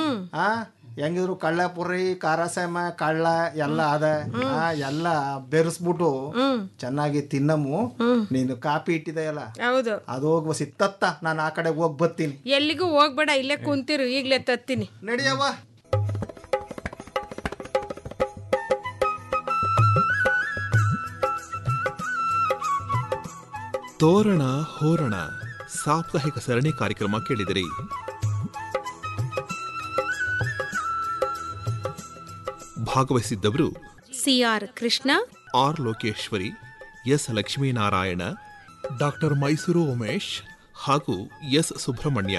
ಆ ಹೆಂಗಿದ್ರು ಕಳ್ಳಪುರಿ ಖಾರಸಾಮ ಕಳ್ಳ ಎಲ್ಲ ಅದ ಆ, ಎಲ್ಲ ಬೆರೆಸ್ಬಿಟ್ಟು ಚೆನ್ನಾಗಿ ತಿನ್ನಮು ನೀನು ಕಾಪಿ ಇಟ್ಟಿದೆಯಲ್ಲ ಹೌದು ಅದು ಹೋಗುವ ಸಿತ್ತತ್ತ ನಾನು ಆ ಕಡೆ ಹೋಗಿ ಬರ್ತೀನಿ ಎಲ್ಲಿಗೂ ಹೋಗ್ಬೇಡ ಇಲ್ಲೇ ಕುಂತಿರು ಈಗ್ಲೇ ತತ್ತೀನಿ ನಡಿಯವ್ವ ತೋರಣ ಹೋರಣ ಸಾಪ್ತಾಹಿಕ ಸರಣಿ ಕಾರ್ಯಕ್ರಮ ಕೇಳಿದಿರಿ ಭಾಗವಹಿಸಿದ್ದವರು C R Krishna R Lokeshwari S Lakshminarayana doctor Mysuru Umesh ಹಾಗೂ ಎಸ್ ಸುಬ್ರಹ್ಮಣ್ಯ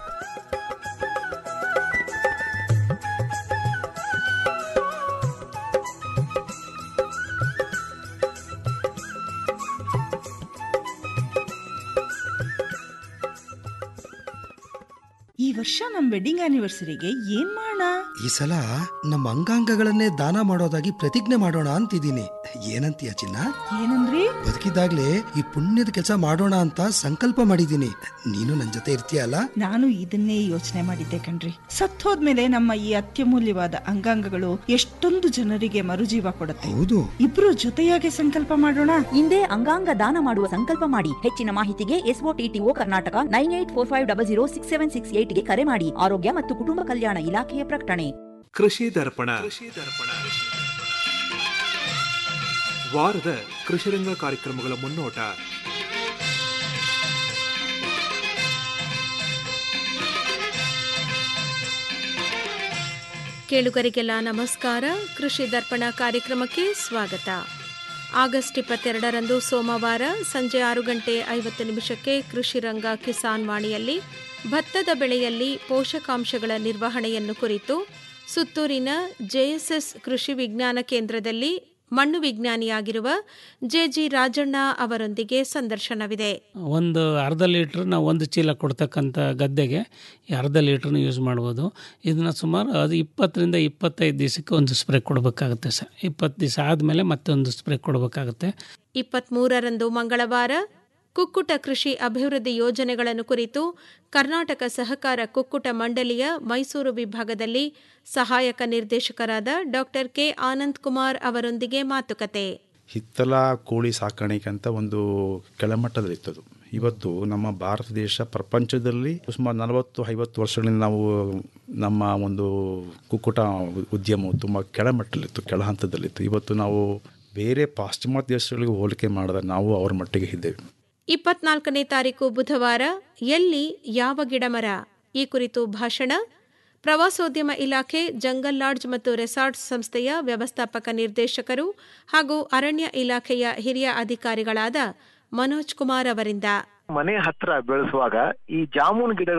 ಈ ವರ್ಷ ನಮ್ ವೆಡ್ಡಿಂಗ್ ಆನಿವರ್ಸರಿಗೆ ಏನ್ ಮಾಡೋಣ ಈ ಸಲ ನಮ್ಮ ಅಂಗಾಂಗಗಳನ್ನೇ ದಾನ ಮಾಡೋದಾಗಿ ಪ್ರತಿಜ್ಞೆ ಮಾಡೋಣ ಅಂತಿದ್ದೀನಿ ಏನಂತೀಯ ಚಿನ್ನ ಏನಂದ್ರಿ ಬದುಕಿದಾಗ್ಲೇ ಈ ಪುಣ್ಯದ ಕೆಲಸ ಮಾಡೋಣ ಅಂತ ಸಂಕಲ್ಪ ಮಾಡಿದ್ದೀನಿ ನೀನು ನನ್ ಜೊತೆ ಇರ್ತೀಯಲ್ಲ ನಾನು ಇದನ್ನೇ ಯೋಚನೆ ಮಾಡಿದ್ದೆ ಕಣ್ರಿ ಸತ್ತೋದ್ಮೇಲೆ ನಮ್ಮ ಈ ಅತ್ಯಮೂಲ್ಯವಾದ ಅಂಗಾಂಗಗಳು ಎಷ್ಟೊಂದು ಜನರಿಗೆ ಮರುಜೀವ ಕೊಡುತ್ತೆ ಹೌದು ಇಬ್ರು ಜೊತೆಯಾಗಿ ಸಂಕಲ್ಪ ಮಾಡೋಣ ಹಿಂದೆ ಅಂಗಾಂಗ ದಾನ ಮಾಡುವ ಸಂಕಲ್ಪ ಮಾಡಿ ಹೆಚ್ಚಿನ ಮಾಹಿತಿಗೆ SOTTO Karnataka nine eight four five double zero six seven six ಏಟ್ಗೆ ಕರೆ ಮಾಡಿ ಆರೋಗ್ಯ ಮತ್ತು ಕುಟುಂಬ ಕಲ್ಯಾಣ ಇಲಾಖೆಯ ಪ್ರಕಟಣೆ ಕೃಷಿ ದರ್ಪಣ ವಾರದ ಕೃಷಿರಂಗ ಕಾರ್ಯಕ್ರಮಗಳ ಮುನ್ನೋಟ ಕೇಳುಗರಿಗೆಲ್ಲ ನಮಸ್ಕಾರ ಕೃಷಿ ದರ್ಪಣ ಕಾರ್ಯಕ್ರಮಕ್ಕೆ ಸ್ವಾಗತ ಆಗಸ್ಟ್ ಇಪ್ಪತ್ತೆರಡರಂದು ಸೋಮವಾರ ಸಂಜೆ ಆರು ಗಂಟೆ ಐವತ್ತು ನಿಮಿಷಕ್ಕೆ ಕೃಷಿ ರಂಗ ಕಿಸಾನ್ ವಾಣಿಯಲ್ಲಿ ಭತ್ತದ ಬೆಳೆಯಲ್ಲಿ ಪೋಷಕಾಂಶಗಳ ನಿರ್ವಹಣೆಯನ್ನು ಕುರಿತು ಸುತ್ತೂರಿನ ಜೆಎಸ್ಎಸ್ ಕೃಷಿ ವಿಜ್ಞಾನ ಕೇಂದ್ರದಲ್ಲಿ ಮಣ್ಣು ವಿಜ್ಞಾನಿಯಾಗಿರುವ ಜೆಜಿ ರಾಜಣ್ಣ ಅವರೊಂದಿಗೆ ಸಂದರ್ಶನವಿದೆ ಒಂದು ಅರ್ಧ ಲೀಟ್ರ್ ನಾವು ಒಂದು ಚೀಲ ಕೊಡ್ತಕ್ಕಂಥ ಗದ್ದೆಗೆ ಈ ಅರ್ಧ ಲೀಟ್ರನ್ನ ಯೂಸ್ ಮಾಡ್ಬೋದು ಇದನ್ನು ಸುಮಾರು ಅದು ಇಪ್ಪತ್ತರಿಂದ ಇಪ್ಪತ್ತೈದು ದಿವಸಕ್ಕೆ ಒಂದು ಸ್ಪ್ರೇ ಕೊಡಬೇಕಾಗುತ್ತೆ ಸರ್ ಇಪ್ಪತ್ತು ದಿವಸ ಆದಮೇಲೆ ಮತ್ತೊಂದು ಸ್ಪ್ರೇ ಕೊಡಬೇಕಾಗುತ್ತೆ ಇಪ್ಪತ್ಮೂರರಂದು ಮಂಗಳವಾರ ಕುಕ್ಕುಟ ಕೃಷಿ ಅಭಿವೃದ್ಧಿ ಯೋಜನೆಗಳನ್ನು ಕುರಿತು ಕರ್ನಾಟಕ ಸಹಕಾರ ಕುಕ್ಕುಟ ಮಂಡಳಿಯ ಮೈಸೂರು ವಿಭಾಗದಲ್ಲಿ ಸಹಾಯಕ ನಿರ್ದೇಶಕರಾದ ಡಾಕ್ಟರ್ ಕೆ ಆನಂದ್ ಕುಮಾರ್ ಅವರೊಂದಿಗೆ ಮಾತುಕತೆ ಹಿತ್ತಲ ಕೋಳಿ ಸಾಕಾಣಿಕೆ ಅಂತ ಒಂದು ಕೆಳಮಟ್ಟದಲ್ಲಿತ್ತದು ಇವತ್ತು ನಮ್ಮ ಭಾರತ ದೇಶ ಪ್ರಪಂಚದಲ್ಲಿ ಸುಮಾರು ನಲವತ್ತು ಐವತ್ತು ವರ್ಷಗಳಿಂದ ನಾವು ನಮ್ಮ ಒಂದು ಕುಕ್ಕುಟ ಉದ್ಯಮವು ತುಂಬ ಕೆಳಮಟ್ಟದಲ್ಲಿತ್ತು ಕೆಳ ಹಂತದಲ್ಲಿತ್ತು ಇವತ್ತು ನಾವು ಬೇರೆ ಪಾಶ್ಚಿಮಾತ್ಯ ದೇಶಗಳಿಗೆ ಹೋಲಿಕೆ ಮಾಡಿದ್ರೆ ನಾವು ಅವ್ರ ಮಟ್ಟಿಗೆ ಇದ್ದೇವೆ ಇಪ್ಪತ್ನಾಲ್ಕನೇ ತಾರೀಕು ಬುಧವಾರ ಎಲ್ಲಿ ಯಾವ ಗಿಡಮರ ಈ ಕುರಿತು ಭಾಷಣ ಪ್ರವಾಸೋದ್ಯಮ ಇಲಾಖೆ ಜಂಗಲ್ ಲಾಡ್ಜ್ ಮತ್ತು ರೆಸಾರ್ಟ್ ಸಂಸ್ಥೆಯ ವ್ಯವಸ್ಥಾಪಕ ನಿರ್ದೇಶಕರು ಹಾಗೂ ಅರಣ್ಯ ಇಲಾಖೆಯ ಹಿರಿಯ ಅಧಿಕಾರಿಗಳಾದ ಮನೋಜ್ ಕುಮಾರ್ ಅವರಿಂದ ಮನೆ ಹತ್ರ ಬೆಳೆಸುವಾಗ ಈ ಜಾಮೂನ್ ಗಿಡ